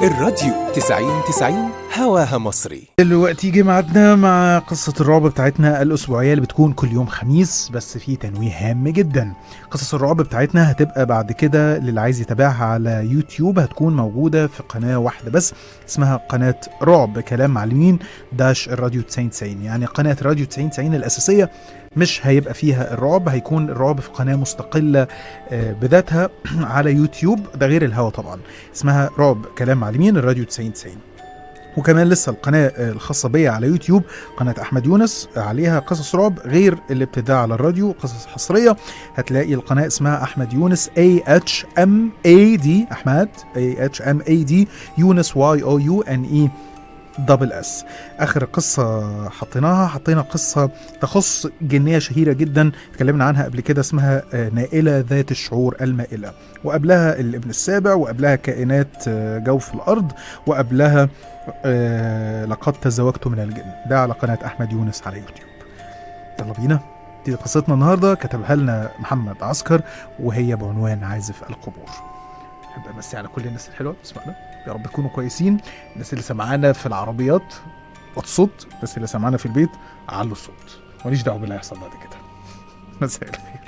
الراديو 90 90 هواها مصري دلوقتي جه ميعادنا مع قصة الرعب بتاعتنا الأسبوعية اللي بتكون كل يوم خميس بس في تنويه هام جدا قصص الرعب بتاعتنا هتبقى بعد كده للي عايز يتابعها على يوتيوب هتكون موجودة في قناة واحدة بس اسمها قناة رعب كلام معلمين داش الراديو 90 90 يعني قناة راديو 90 90 الأساسية مش هيبقى فيها الرعب هيكون الرعب في قناة مستقلة آه، بذاتها على يوتيوب ده غير الهوا طبعا اسمها رعب كلام معلمين الراديو 90 90 وكمان لسه القناة آه، الخاصة بيا على يوتيوب قناة أحمد يونس آه، عليها قصص رعب غير اللي بتذاع على الراديو قصص حصرية هتلاقي القناة اسمها أحمد يونس A H M A D أحمد A H M A D يونس Y O U N E دبل اس اخر قصه حطيناها حطينا قصه تخص جنيه شهيره جدا اتكلمنا عنها قبل كده اسمها آه، نائله ذات الشعور المائله وقبلها الابن السابع وقبلها كائنات آه، جوف الارض وقبلها آه، لقد تزوجت من الجن ده على قناه احمد يونس على يوتيوب يلا بينا دي قصتنا النهارده كتبها لنا محمد عسكر وهي بعنوان عازف القبور احب امسي على كل الناس الحلوه بتسمعنا يا رب تكونوا كويسين الناس اللي سمعانا في العربيات الصوت الناس اللي سمعانا في البيت علوا الصوت ماليش دعوه باللي هيحصل بعد كده مساء الخير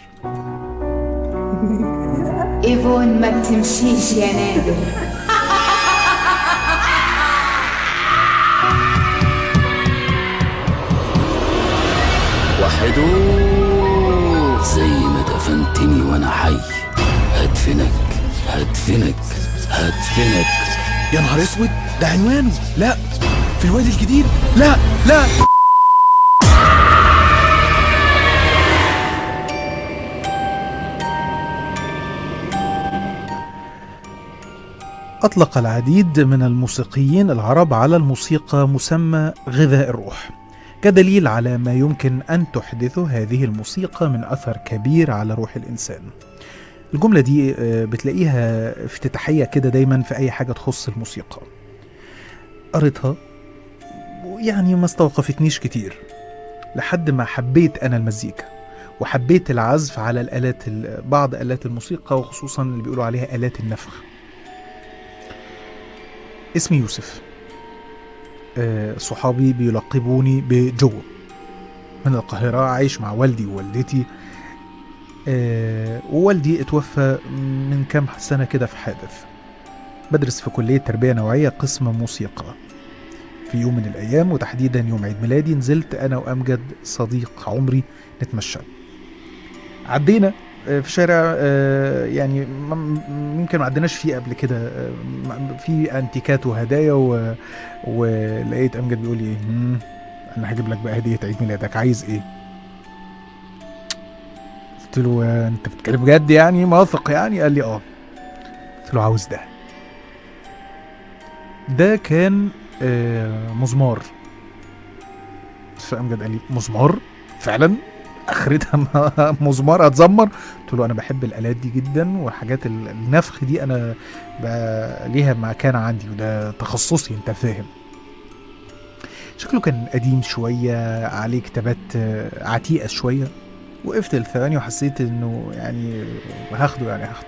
ايفون ما بتمشيش يا نادر وحدو زي ما دفنتني وانا حي هدفنك هدفنك هدفنك يا نهار اسود ده عنوانه لا في الوادي الجديد لا لا أطلق العديد من الموسيقيين العرب على الموسيقى مسمى غذاء الروح كدليل على ما يمكن أن تحدثه هذه الموسيقى من أثر كبير على روح الإنسان الجملة دي آه، بتلاقيها افتتاحية كده دايما في أي حاجة تخص الموسيقى قريتها يعني ما استوقفتنيش كتير لحد ما حبيت أنا المزيكا وحبيت العزف على الآلات ال- بعض آلات الموسيقى وخصوصا اللي بيقولوا عليها آلات النفخ اسمي يوسف آه، صحابي بيلقبوني بجو من القاهرة عايش مع والدي ووالدتي آه، ووالدي اتوفى من كام سنة كده في حادث بدرس في كلية تربية نوعية قسم موسيقى في يوم من الأيام وتحديدا يوم عيد ميلادي نزلت أنا وأمجد صديق عمري نتمشى عدينا آه، في شارع آه، يعني م- م- يمكن ما عدناش فيه قبل كده آه، م- في انتيكات وهدايا و... ولقيت امجد بيقول لي "مم، انا هجيب لك بقى هديه عيد ميلادك عايز ايه؟ قلت له آه، انت بتتكلم بجد يعني موافق يعني؟ قال لي اه قلت له عاوز ده ده كان آه، مزمار فامجد قال لي مزمار فعلا اخرتها م- مزمار هتزمر قلت له انا بحب الالات دي جدا وحاجات ال- النفخ دي انا بقى ليها مكانة عندي وده تخصصي انت فاهم شكله كان قديم شوية عليه كتابات آه، عتيقة شوية وقفت الثواني وحسيت انه يعني هاخده يعني هاخده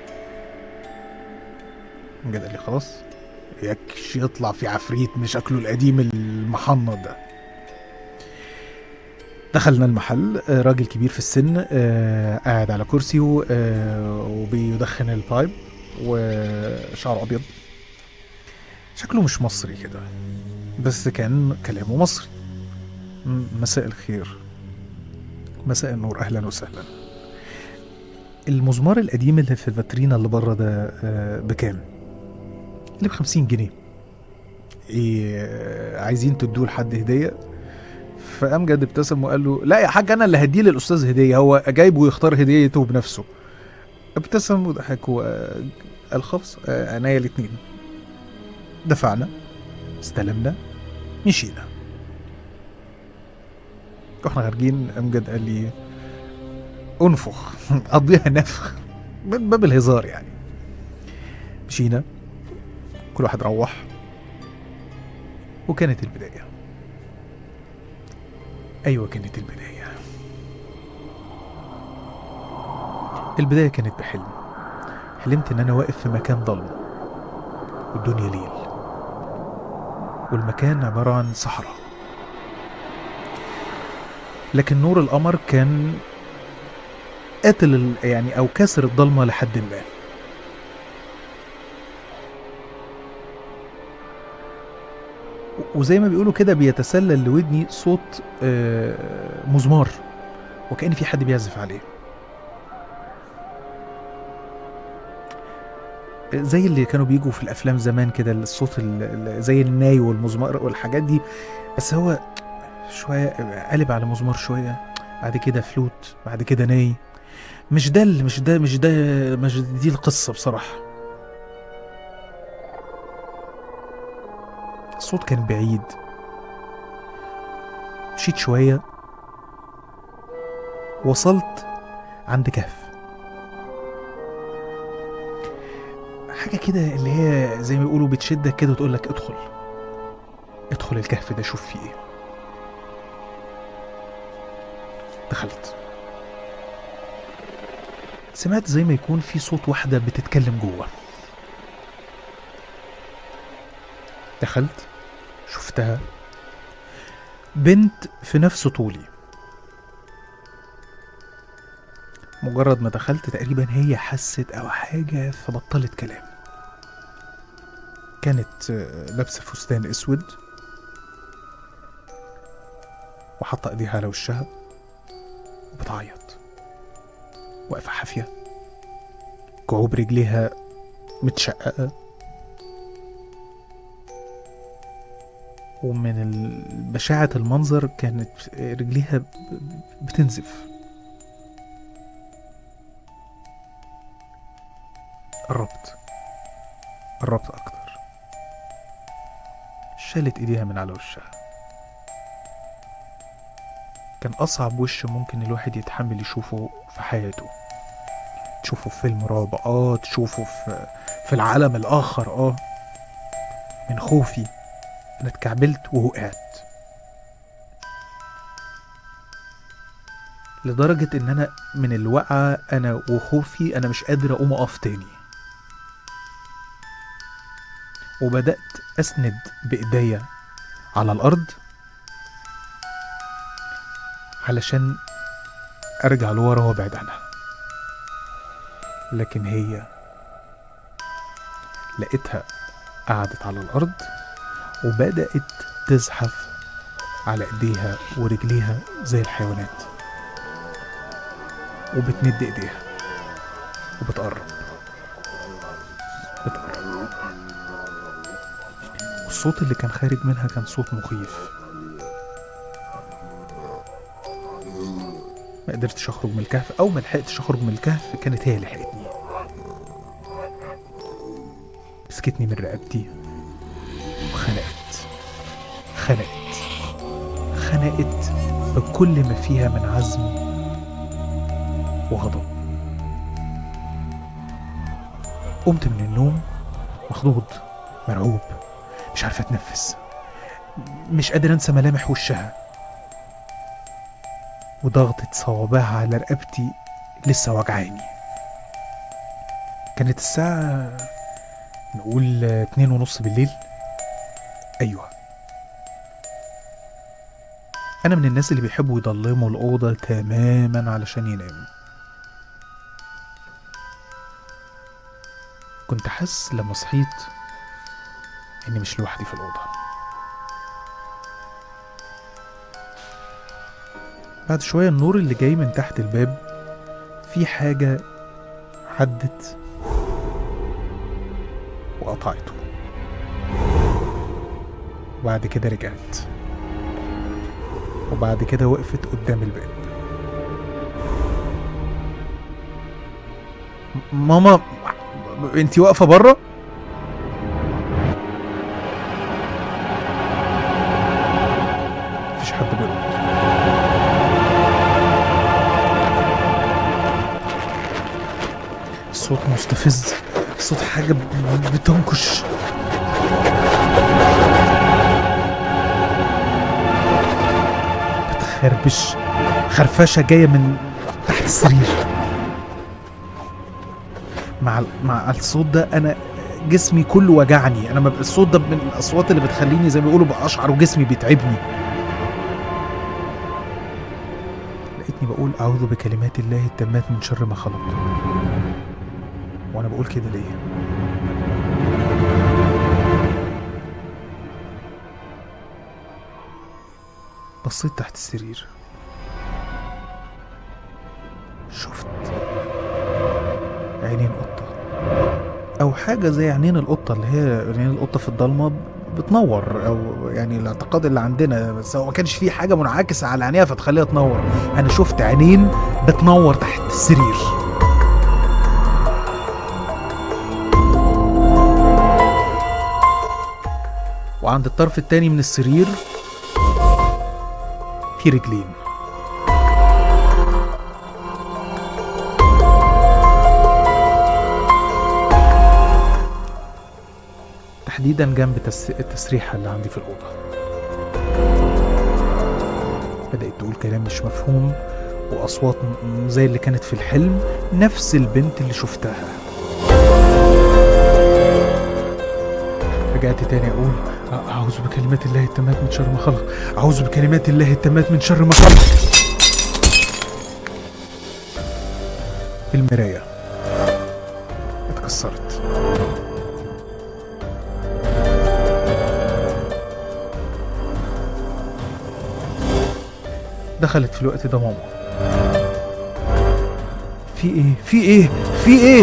جد قال لي خلاص يكش يطلع في عفريت من شكله القديم المحنط ده دخلنا المحل آه، راجل كبير في السن آه، قاعد على كرسي و- آه، وبيدخن البايب وشعره ابيض شكله مش مصري كده بس كان كلامه مصري م- مساء الخير مساء النور اهلا وسهلا المزمار القديم اللي في الفاترينا اللي بره ده آه، بكام؟ اللي ب 50 جنيه ايه آه، عايزين تدوه لحد هديه فامجد ابتسم وقال له لا يا حاج انا اللي هديه للاستاذ هديه هو جايبه يختار هديته بنفسه ابتسم وضحك وقال خلاص آه، عينيا الاتنين دفعنا استلمنا مشينا واحنا خارجين امجد قال لي انفخ قضيها نفخ من باب الهزار يعني مشينا كل واحد روح وكانت البداية أيوة كانت البداية البداية كانت بحلم حلمت إن أنا واقف في مكان ضلمة والدنيا ليل والمكان عبارة عن صحراء لكن نور القمر كان قاتل ال- يعني أو كسر الضلمة لحد ما و- وزي ما بيقولوا كده بيتسلل لودني صوت آه، مزمار وكأن في حد بيعزف عليه زي اللي كانوا بيجوا في الافلام زمان كده الصوت ال- ال- زي الناي والمزمار والحاجات دي بس هو شويه قلب على مزمار شويه بعد كده فلوت بعد كده ناي مش ده ال- مش ده مش ده مش دي القصه بصراحه الصوت كان بعيد مشيت شويه وصلت عند كهف حاجة كده اللي هي زي ما بيقولوا بتشدك كده وتقول لك ادخل ادخل الكهف ده شوف فيه ايه دخلت سمعت زي ما يكون في صوت واحدة بتتكلم جوه دخلت شفتها بنت في نفس طولي مجرد ما دخلت تقريبا هي حست او حاجة فبطلت كلام كانت آه، لابسة فستان اسود وحاطة ايديها على وشها وبتعيط واقفة حافية كعوب رجليها متشققة ومن ال- بشاعة المنظر كانت رجليها ب- بتنزف قربت قربت أكتر شالت إيديها من على وشها كان أصعب وش ممكن الواحد يتحمل يشوفه في حياته تشوفه في فيلم رعب اه تشوفه في في العالم الآخر اه من خوفي أنا اتكعبلت ووقعت لدرجة إن أنا من الوقعة أنا وخوفي أنا مش قادر أقوم أقف تاني وبدأت أسند بإيديا على الأرض علشان أرجع لورا وأبعد عنها لكن هي لقيتها قعدت على الأرض وبدأت تزحف على إيديها ورجليها زي الحيوانات وبتمد إيديها وبتقرب بتقرب والصوت اللي كان خارج منها كان صوت مخيف ما قدرتش اخرج من الكهف او ما لحقتش اخرج من الكهف كانت هي اللي لحقتني مسكتني من رقبتي وخنقت خنقت خنقت بكل ما فيها من عزم وغضب قمت من النوم مخضوض مرعوب مش عارف اتنفس مش قادر انسى ملامح وشها وضغطة صوابعها على رقبتي لسه وجعاني كانت الساعة نقول اتنين ونص بالليل أيوة أنا من الناس اللي بيحبوا يضلموا الأوضة تماما علشان يناموا كنت حاسس لما صحيت إني مش لوحدي في الأوضة بعد شوية النور اللي جاي من تحت الباب في حاجة عدت وقطعته وبعد كده رجعت وبعد كده وقفت قدام الباب م- ماما انتي واقفة بره؟ مفيش حد بيرد الصوت مستفز صوت حاجة ب- بتنكش بتخربش خرفشة جاية من تحت السرير مع ال- مع الصوت ده أنا جسمي كله وجعني انا ببقى الصوت ده من الاصوات اللي بتخليني زي ما بيقولوا بقشعر وجسمي بيتعبني لقيتني بقول اعوذ بكلمات الله التامات من شر ما خلق وانا بقول كده ليه بصيت تحت السرير شفت عينين قطة أو حاجة زي عينين القطة اللي هي عينين القطة في الضلمة بتنور أو يعني الاعتقاد اللي عندنا بس هو ما كانش فيه حاجة منعكسة على عينيها فتخليها تنور أنا شفت عينين بتنور تحت السرير وعند الطرف التاني من السرير في رجلين تحديدا جنب تس... التسريحة اللي عندي في الأوضة بدأت تقول كلام مش مفهوم وأصوات م- زي اللي كانت في الحلم نفس البنت اللي شفتها رجعت تاني أقول أ- أعوذ بكلمات الله التامات من شر ما خلق أعوذ بكلمات الله التامات من شر ما خلق المراية اتكسرت دخلت في الوقت ده ماما في ايه في ايه في ايه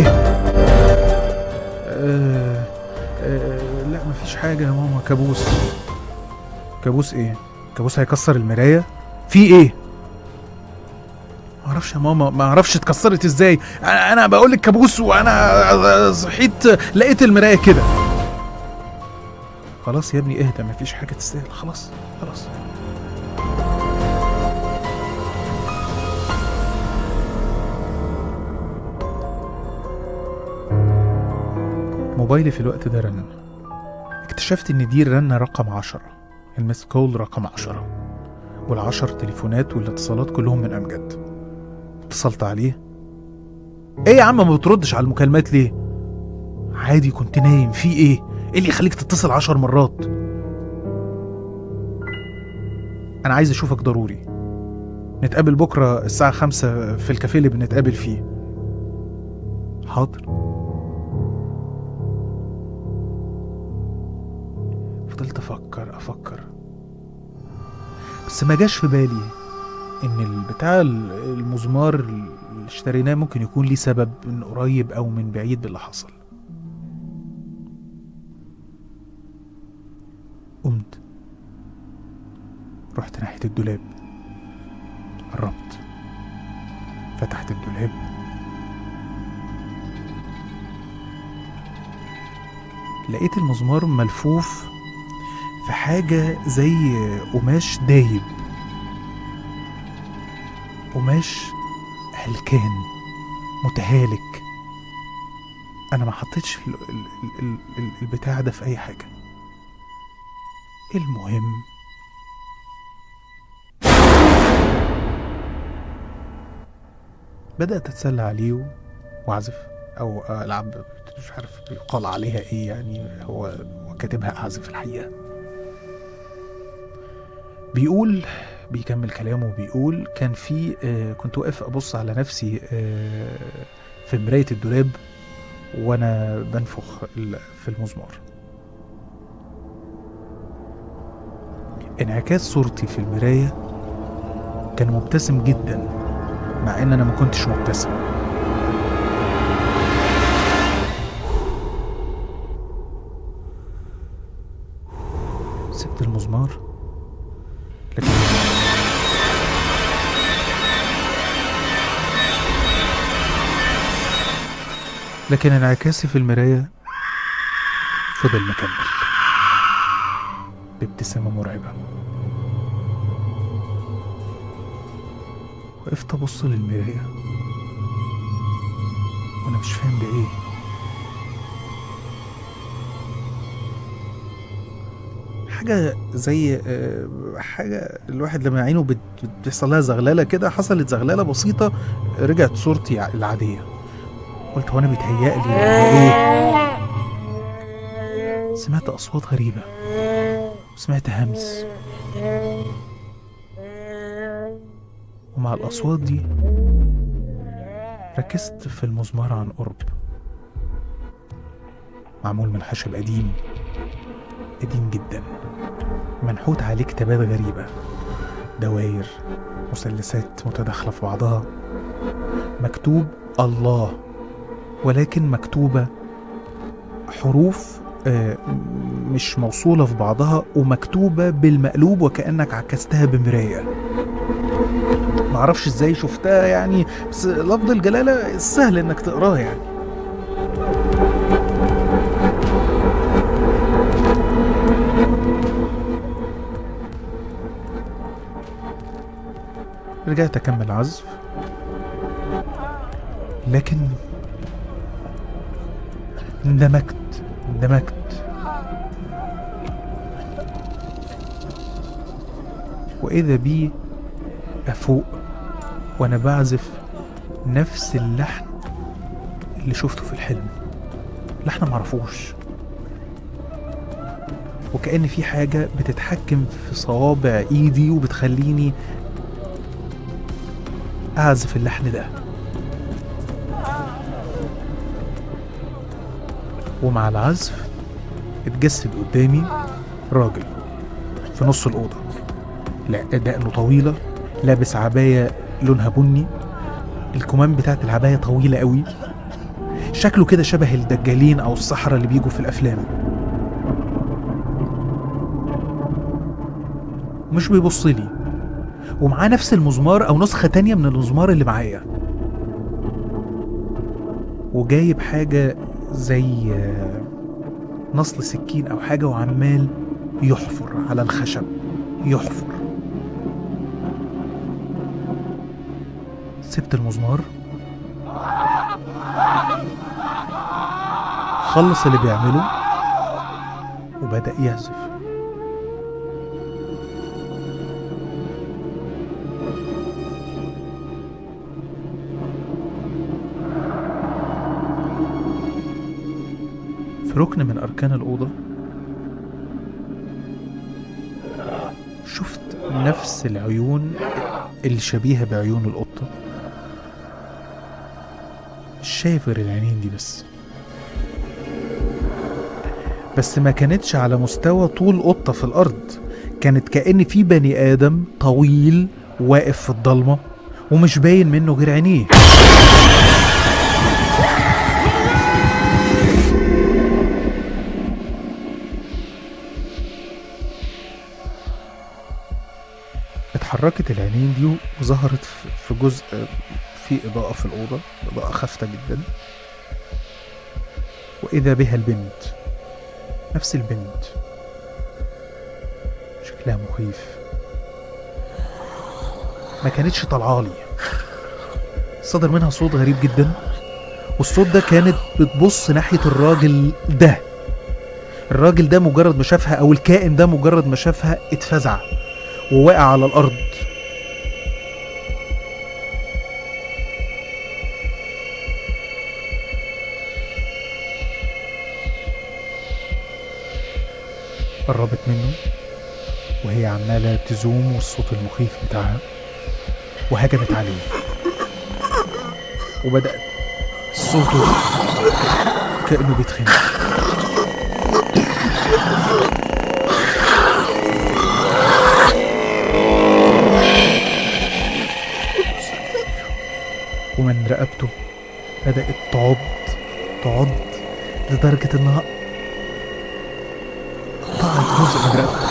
آه آه لا مفيش حاجة يا ماما كابوس كابوس ايه كابوس هيكسر المراية في ايه ما اعرفش يا ماما ما اعرفش اتكسرت ازاي انا انا بقول لك كابوس وانا صحيت لقيت المرايه كده خلاص يا ابني اهدى مفيش حاجه تستاهل خلاص خلاص موبايلي في الوقت ده رن اكتشفت ان دي الرنة رقم عشرة المس كول رقم عشرة والعشر تليفونات والاتصالات كلهم من امجد اتصلت عليه ايه يا عم ما بتردش على المكالمات ليه عادي كنت نايم في ايه ايه اللي يخليك تتصل عشر مرات انا عايز اشوفك ضروري نتقابل بكرة الساعة خمسة في الكافيه اللي بنتقابل فيه حاضر فضلت افكر افكر بس ما جاش في بالي ان البتاع المزمار اللي اشتريناه ممكن يكون ليه سبب من قريب او من بعيد باللي حصل قمت رحت ناحية الدولاب قربت فتحت الدولاب لقيت المزمار ملفوف في حاجة زي قماش دايب قماش هلكان متهالك انا ما حطيتش ال- ال- ال- ال- البتاع ده في اي حاجه المهم بدات اتسلى عليه و- واعزف او العب مش عارف بيقال عليها ايه يعني هو هو كاتبها اعزف الحقيقه بيقول بيكمل كلامه بيقول كان في آه كنت واقف ابص على نفسي آه في مرايه الدولاب وانا بنفخ ال- في المزمار انعكاس صورتي في المرايه كان مبتسم جدا مع ان انا ما كنتش مبتسم سبت المزمار لكن لكن انعكاسي في المراية فضل مكمل بابتسامة مرعبة وقفت أبص للمراية وأنا مش فاهم ده إيه حاجة زي آه، حاجة الواحد لما عينه بت- بتحصل لها زغللة كده حصلت زغللة بسيطة رجعت صورتي ع- العادية قلت هو أنا بيتهيألي ولا إيه سمعت أصوات غريبة سمعت همس ومع الأصوات دي ركزت في المزمار عن قرب معمول من خشب قديم قديم جدا منحوت عليه كتابات غريبة دواير مثلثات متداخلة في بعضها مكتوب الله ولكن مكتوبة حروف آه، مش موصولة في بعضها ومكتوبة بالمقلوب وكأنك عكستها بمراية معرفش ازاي شفتها يعني بس لفظ الجلالة سهل انك تقراه يعني رجعت أكمل عزف لكن اندمجت اندمجت وإذا بي أفوق وأنا بعزف نفس اللحن اللي شفته في الحلم لحن معرفوش وكأن في حاجة بتتحكم في صوابع إيدي وبتخليني أعزف اللحن ده ومع العزف اتجسد قدامي راجل في نص الأوضة لا دقنه طويلة لابس عباية لونها بني الكمام بتاعت العباية طويلة قوي شكله كده شبه الدجالين أو السحرة اللي بيجوا في الأفلام مش بيبص لي ومعاه نفس المزمار أو نسخة تانية من المزمار اللي معايا وجايب حاجة زي آه، نصل سكين أو حاجة وعمال يحفر على الخشب يحفر سبت المزمار خلص اللي بيعمله وبدأ يعزف في ركن من أركان الأوضة شفت نفس العيون الشبيهة بعيون القطة مش شايف غير العينين دي بس بس ما كانتش على مستوى طول قطة في الأرض كانت كأن في بني آدم طويل واقف في الضلمة ومش باين منه غير عينيه اتحركت العينين دي وظهرت في- في جزء في إضاءة في الأوضة إضاءة خافتة جدا وإذا بها البنت نفس البنت شكلها مخيف ما كانتش طالعالي صدر منها صوت غريب جدا والصوت ده كانت بتبص ناحية الراجل ده الراجل ده مجرد ما شافها أو الكائن ده مجرد ما شافها اتفزع ووقع على الأرض قربت منه وهي عمالة تزوم والصوت المخيف بتاعها وهجمت عليه وبدأت صوته كأنه بيتخنق ومن رقبته بدأت تعض تعض لدرجة إنها قطعت جزء من رقبته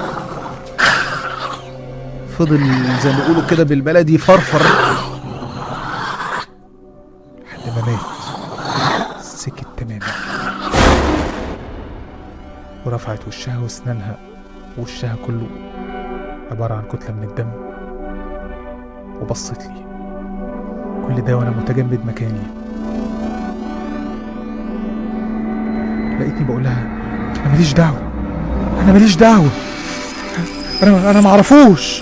فضل زي ما بيقولوا كده بالبلدي فرفر لحد ما مات سكت تماما ورفعت وشها واسنانها وشها كله عبارة عن كتلة من الدم وبصت لي كل ده وانا متجمد مكاني لقيتني بقول لها انا ماليش دعوه انا ماليش دعوه انا انا معرفوش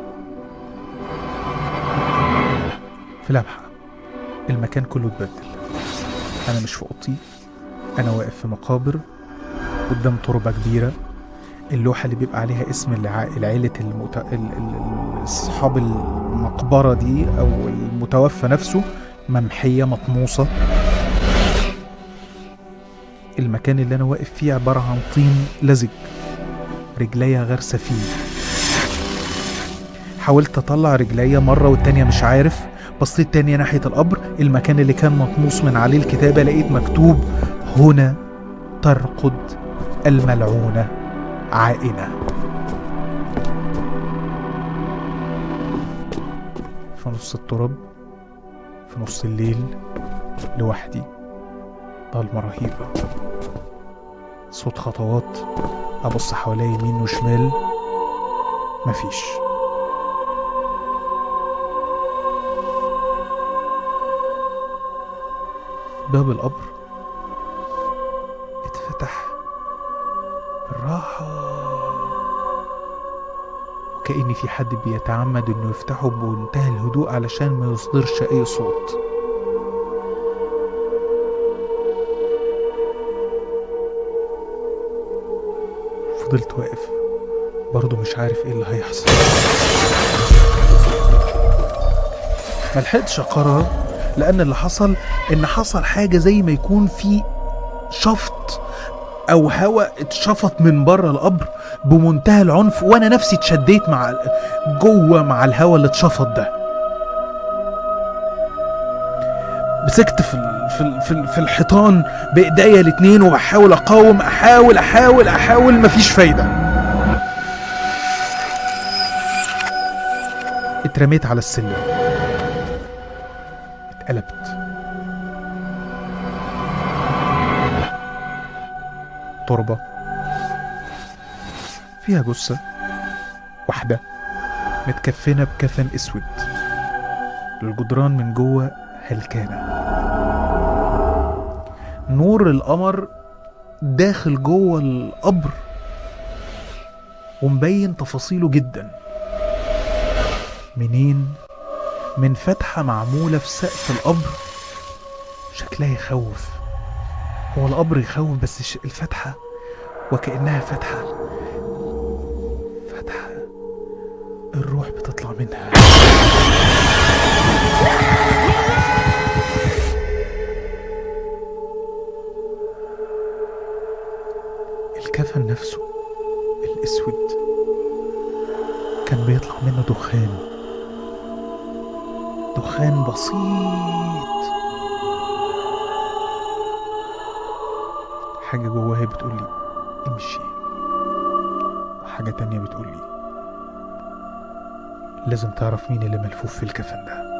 في لمحه المكان كله اتبدل انا مش في اوضتي انا واقف في مقابر قدام تربه كبيره اللوحه اللي بيبقى عليها اسم الع- العيله المت... ال... ال... ال- اصحاب المقبره دي او المتوفى نفسه ممحيه مطموسه المكان اللي انا واقف فيه عباره عن طين لزج رجليا غارسه فيه حاولت اطلع رجليا مره والتانيه مش عارف بصيت تانية ناحيه القبر المكان اللي كان مطموس من عليه الكتابه لقيت مكتوب هنا ترقد الملعونه عائنه في نص التراب في نص الليل لوحدي ضلمة رهيبة صوت خطوات أبص حوالي يمين وشمال مفيش باب القبر اتفتح بالراحة وكأن في حد بيتعمد انه يفتحه بمنتهى الهدوء علشان ما يصدرش اي صوت فضلت واقف برضه مش عارف ايه اللي هيحصل ملحقتش اقرر لان اللي حصل ان حصل حاجه زي ما يكون في شفط او هواء اتشفط من بره القبر بمنتهى العنف وانا نفسي اتشديت مع جوه مع الهواء اللي اتشفط ده مسكت في ال- في ال- في, ال- في الحيطان بايديا الاتنين وبحاول اقاوم احاول احاول احاول مفيش فايده اترميت على السلم اتقلبت تربة فيها جثة واحدة متكفنة بكفن اسود الجدران من جوه هلكانة نور القمر داخل جوه القبر ومبين تفاصيله جدا منين من فتحة معمولة في سقف القبر شكلها يخوف هو القبر يخوف بس ش- الفتحة وكأنها فتحة فتحة الروح بتطلع منها الكفن نفسه الأسود كان بيطلع منه دخان دخان بسيط حاجة جواها بتقولي امشي وحاجة تانية بتقولي لازم تعرف مين اللي ملفوف في الكفن ده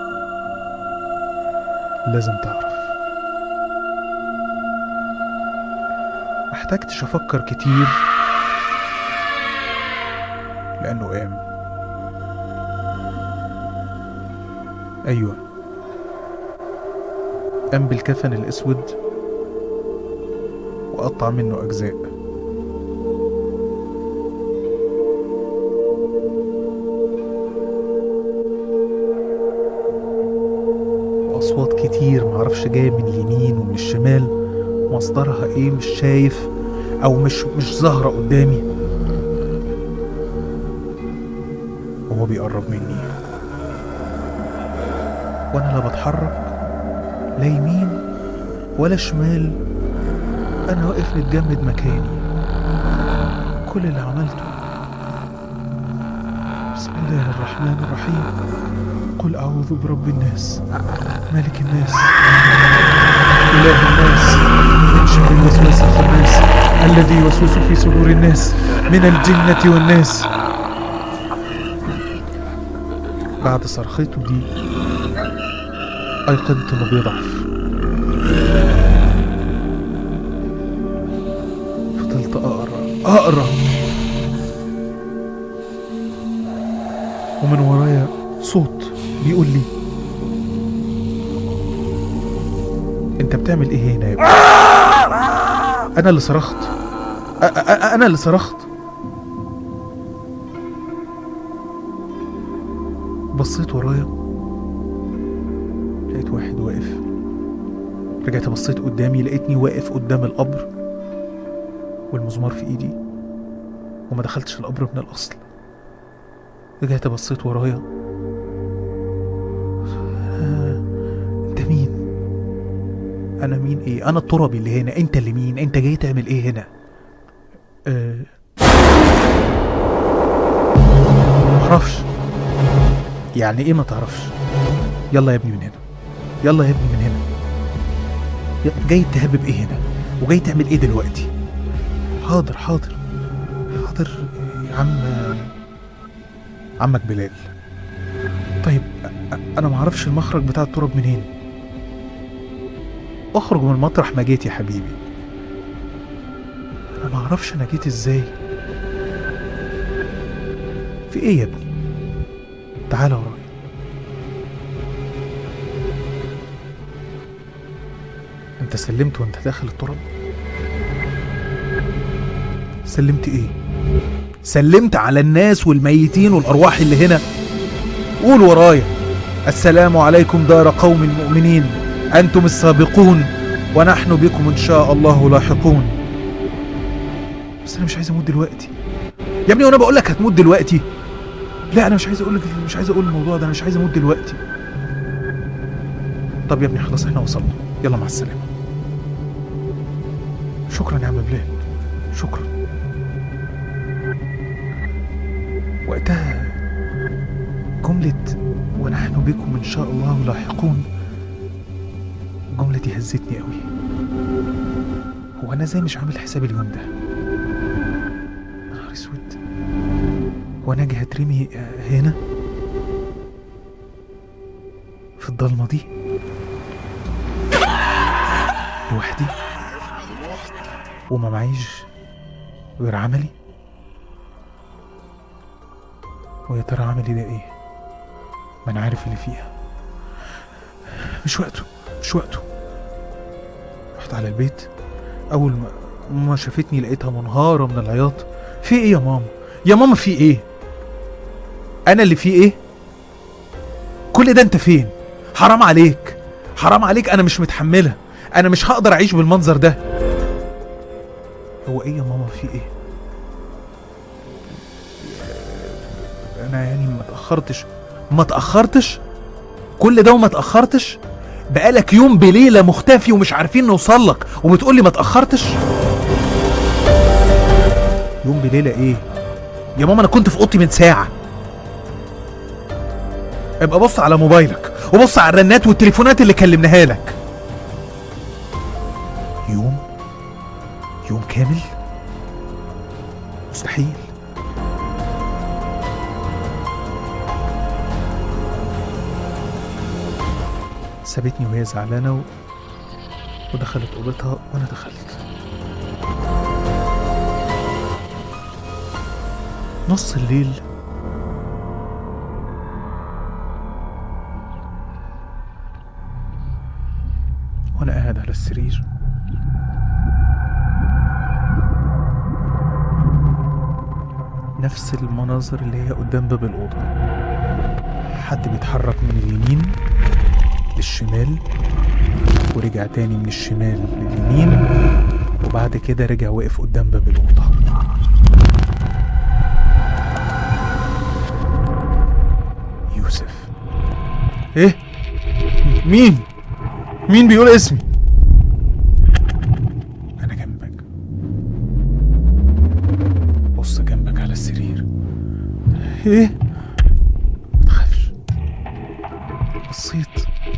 لازم تعرف محتاجتش افكر كتير لانه قام ايوه قام بالكفن الاسود وقطع منه اجزاء واصوات كتير معرفش جايه من اليمين ومن الشمال مصدرها ايه مش شايف او مش مش ظاهره قدامي وهو بيقرب مني وانا لا بتحرك لا يمين ولا شمال انا واقف متجمد مكاني كل اللي عملته بسم الله الرحمن الرحيم قل اعوذ برب الناس ملك الناس اله الناس من شر الوسواس الخناس الذي يوسوس في صدور الناس من الجنه والناس بعد صرخته دي ايقنت انه بيضعف فضلت اقرا اقرا ومن ورايا صوت بيقول لي انت بتعمل ايه هنا يا ابني انا اللي صرخت أ- أ- أ- انا اللي صرخت بصيت ورايا لقيت واحد واقف رجعت بصيت قدامي لقيتني واقف قدام القبر والمزمار في ايدي وما دخلتش القبر من الاصل رجعت بصيت ورايا آه، انت مين انا مين ايه انا التربي اللي هنا انت اللي مين انت جاي تعمل ايه هنا أه... معرفش يعني ايه ما تعرفش يلا يا ابني من هنا يلا يا ابني من هنا ي- جاي تهبب ايه هنا وجاي تعمل ايه دلوقتي حاضر حاضر حاضر يا عم عمك بلال طيب أ- أ- انا معرفش المخرج بتاع التراب منين اخرج من مطرح ما جيت يا حبيبي انا معرفش انا جيت ازاي في ايه يا ابني تعال ورايا انت سلمت وانت داخل التراب سلمت ايه سلمت على الناس والميتين والارواح اللي هنا قول ورايا السلام عليكم دار قوم مؤمنين انتم السابقون ونحن بكم ان شاء الله لاحقون بس انا مش عايز اموت دلوقتي يا ابني وانا بقول لك هتموت دلوقتي لا انا مش عايز اقول لك مش عايز اقول الموضوع ده انا مش عايز اموت دلوقتي طب يا ابني خلاص احنا وصلنا يلا مع السلامه شكرا يا عم بلال شكرا وقتها جملة ونحن بكم إن شاء الله لاحقون الجملة دي هزتني قوي هو أنا ازاي مش عامل حساب اليوم ده يا نهار اسود هو أنا أجي هترمي آه، هنا في الضلمة دي لوحدي وما معيش غير عملي ويا ترى عملي ده ايه ما انا عارف اللي فيها مش وقته مش وقته رحت على البيت اول ما ماما شافتني لقيتها منهارة من العياط في ايه يا ماما يا ماما في ايه انا اللي في ايه كل ده انت فين حرام عليك حرام عليك انا مش متحملة انا مش هقدر اعيش بالمنظر ده هو ايه يا ماما في ايه انا يعني ما اتاخرتش ما اتاخرتش كل ده وما اتاخرتش بقالك يوم بليله مختفي ومش عارفين نوصل لك وبتقول لي ما اتاخرتش يوم بليله ايه يا ماما انا كنت في اوضتي من ساعه ابقى بص على موبايلك وبص على الرنات والتليفونات اللي كلمناها لك يوم يوم كامل مستحيل سابتني وهي زعلانة و... ودخلت أوضتها وأنا دخلت نص الليل وأنا قاعد على السرير نفس المناظر اللي هي قدام باب الأوضة حد بيتحرك من اليمين للشمال ورجع تاني من الشمال لليمين وبعد كده رجع وقف قدام باب الأوضة يوسف ايه مين مين بيقول اسمي انا جنبك بص جنبك على السرير ايه ما تخافش بصيت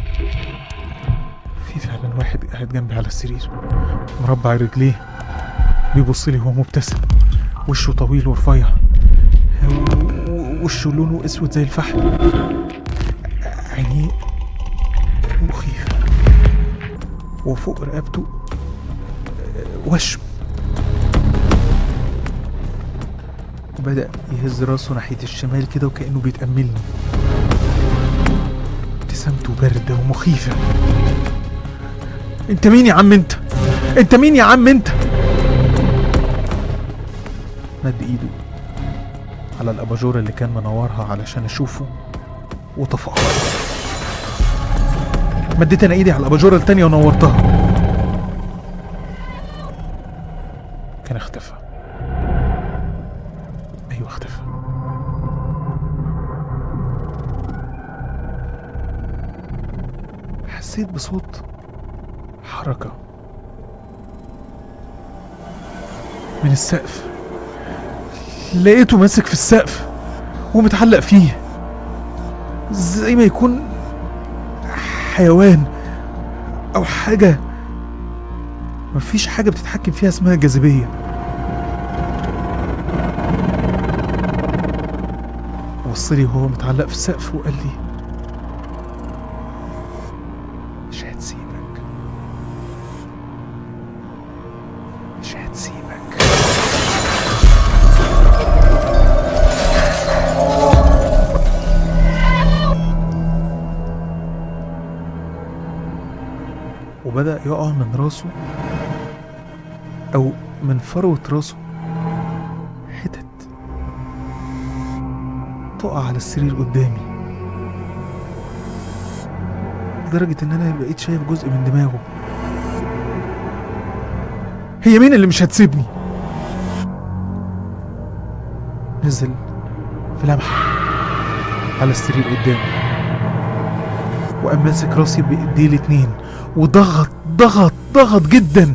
في فعلا واحد قاعد جنبي على السرير مربع رجليه بيبص لي وهو مبتسم وشه طويل ورفيع و- و- وشه لونه اسود زي الفحم عينيه مخيفة وفوق رقبته آه، وشم وبدأ يهز راسه ناحية الشمال كده وكأنه بيتأملني ابتسامته باردة ومخيفة انت مين يا عم انت انت مين يا عم انت مد ايده على الاباجورة اللي كان منورها علشان اشوفه وطفأها مديت انا ايدي على الاباجورة التانية ونورتها كان اختفى ايوه اختفى حسيت بصوت حركة من السقف لقيته ماسك في السقف ومتعلق فيه زي ما يكون حيوان او حاجة مفيش حاجة بتتحكم فيها اسمها جاذبية وصلي وهو متعلق في السقف وقال لي مش هتسيبك مش هتسيبك وبدأ يقع من راسه أو من فروة راسه حتت تقع على السرير قدامي لدرجة إن أنا بقيت شايف جزء من دماغه هي مين اللي مش هتسيبني؟ نزل في لمحة على السرير قدامي وقام ماسك راسي بإيديه الاتنين وضغط ضغط ضغط جدا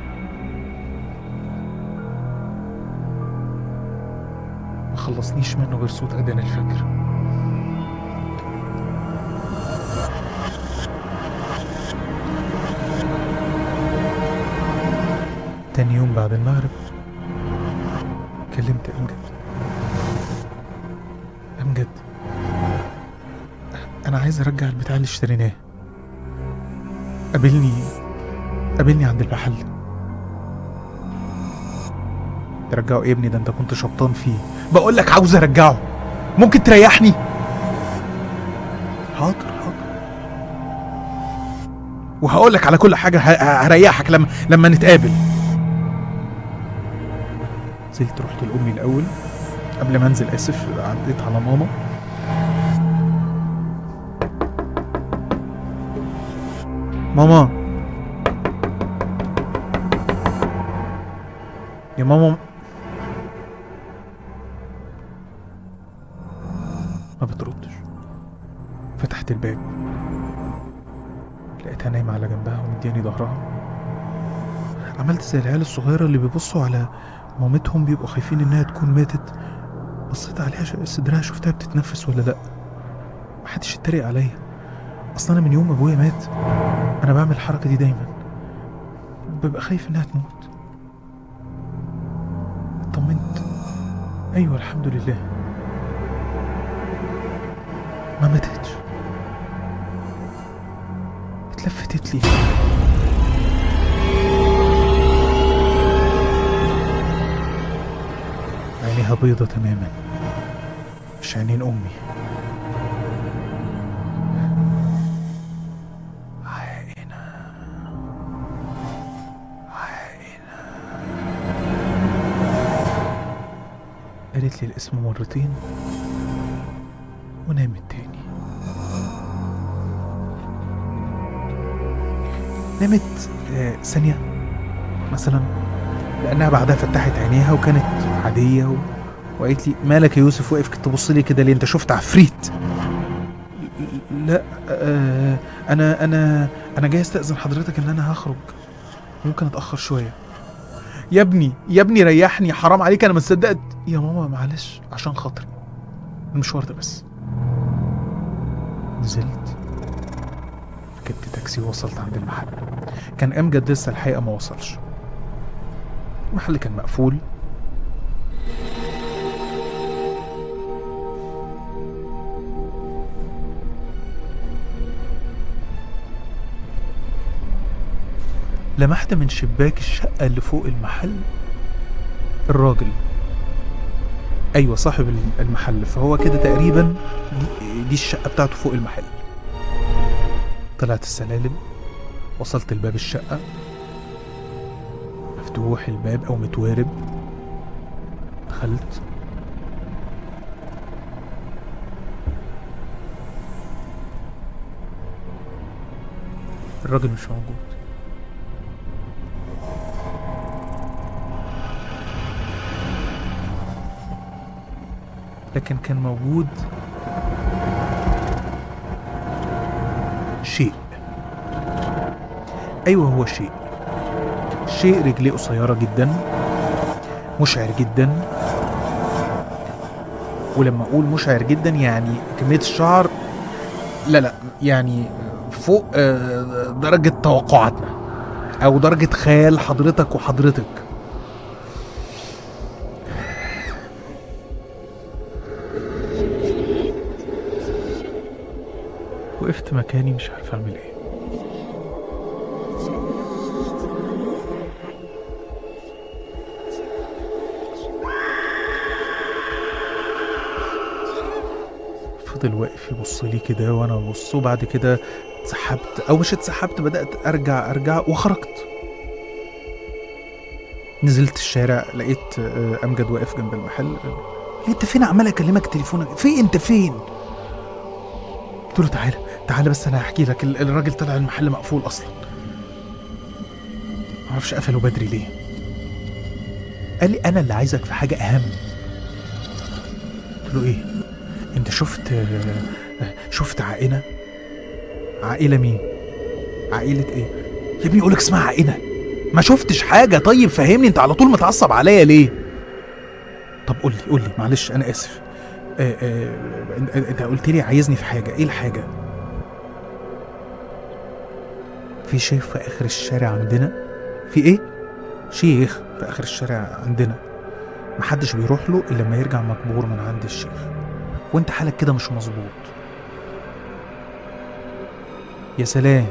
ما خلصنيش منه غير صوت أذان الفجر تاني يوم بعد المغرب كلمت أمجد أمجد أنا عايز أرجع البتاع اللي اشتريناه قابلني قابلني عند المحل ترجعه ايه يا ابني ده انت كنت شبطان فيه بقول لك عاوز ارجعه ممكن تريحني حاضر حاضر وهقول لك على كل حاجه ه- هريحك لما لما نتقابل نزلت رحت لامي الاول قبل ما انزل اسف عديت على ماما ماما يا ماما ما بتردش فتحت الباب لقيتها نايمة على جنبها ومدياني ظهرها عملت زي العيال الصغيرة اللي بيبصوا على مامتهم بيبقوا خايفين انها تكون ماتت بصيت عليها ش- صدرها شفتها بتتنفس ولا لا محدش اتريق عليا اصلا انا من يوم ما ابويا مات انا بعمل الحركه دي دايما ببقى خايف انها تموت اطمنت ايوه الحمد لله ما ماتتش اتلفتت لي عينيها بيضة تماما مش عينين امي عائنة عائنة قالت لي الاسم مرتين ونامت تاني نامت آه، ثانية مثلا لأنها بعدها فتحت عينيها وكانت عادية و... وقالت لي مالك يا يوسف واقف تبص لي كده ليه انت شفت عفريت لا آه انا انا انا جاي استاذن حضرتك ان انا هخرج ممكن اتاخر شويه يا ابني يا ابني ريحني حرام عليك انا ما صدقت يا ماما معلش عشان خاطري المشوار ده بس نزلت ركبت تاكسي ووصلت عند المحل كان امجد لسه الحقيقه ما وصلش المحل كان مقفول لمحت من شباك الشقة اللي فوق المحل الراجل أيوة صاحب المحل فهو كده تقريبا دي, دي الشقة بتاعته فوق المحل طلعت السلالم وصلت لباب الشقة مفتوح الباب أو متوارب دخلت الراجل مش موجود لكن كان موجود شيء ايوه هو شيء شيء رجليه قصيره جدا مشعر جدا ولما اقول مشعر جدا يعني كميه الشعر لا لا يعني فوق آه، درجه توقعاتنا او درجه خيال حضرتك وحضرتك وقفت مكاني مش عارف اعمل ايه فضل واقف يبص لي كده وانا ببص وبعد كده اتسحبت او مش اتسحبت بدات ارجع ارجع وخرجت نزلت الشارع لقيت آه، امجد واقف جنب المحل ليه انت فين عمال اكلمك تليفونك فين انت فين قلت له تعالى تعالى بس انا هحكي لك ال- الراجل طلع المحل مقفول اصلا معرفش قفله بدري ليه قال لي انا اللي عايزك في حاجه اهم قلت له ايه انت شفت آه، شفت عائله عائله مين عائله ايه يا ابني يقولك اسمها عائله ما شفتش حاجه طيب فهمني انت على طول متعصب عليا ليه طب قول لي قول لي معلش انا اسف آه، آه، انت انت قلت لي عايزني في حاجه ايه الحاجه في شيخ في اخر الشارع عندنا في ايه شيخ في اخر الشارع عندنا محدش بيروح له الا لما يرجع مقبور من عند الشيخ وانت حالك كده مش مظبوط يا سلام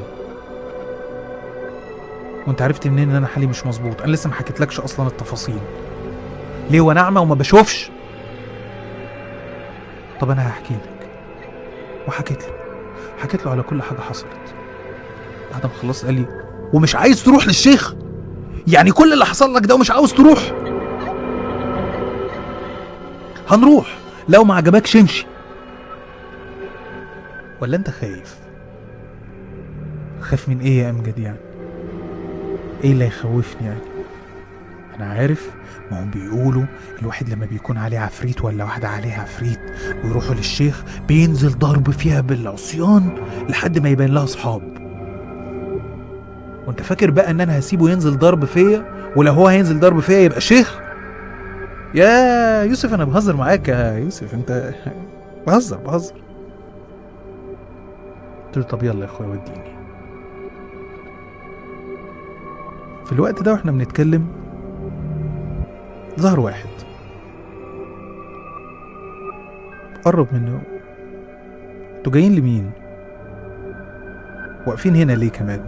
وانت عرفت منين ان انا حالي مش مظبوط انا لسه ما حكيتلكش اصلا التفاصيل ليه وانا اعمى وما بشوفش طب انا هحكي لك وحكيت له حكيت له على كل حاجه حصلت بعد ما خلصت قال لي ومش عايز تروح للشيخ يعني كل اللي حصل لك ده ومش عاوز تروح هنروح لو ما عجبكش امشي ولا انت خايف خايف من ايه يا امجد يعني ايه اللي هيخوفني يعني انا عارف ما هم بيقولوا الواحد لما بيكون عليه عفريت ولا واحدة عليها عفريت ويروحوا للشيخ بينزل ضرب فيها بالعصيان لحد ما يبان لها اصحاب وانت فاكر بقى ان انا هسيبه ينزل ضرب فيا ولو هو هينزل ضرب فيا يبقى شيخ يا يوسف انا بهزر معاك يا يوسف انت بهزر بهزر قلت له طب يلا يا اخويا وديني في الوقت ده واحنا بنتكلم ظهر واحد قرب منه انتوا جايين لمين واقفين هنا ليه كمان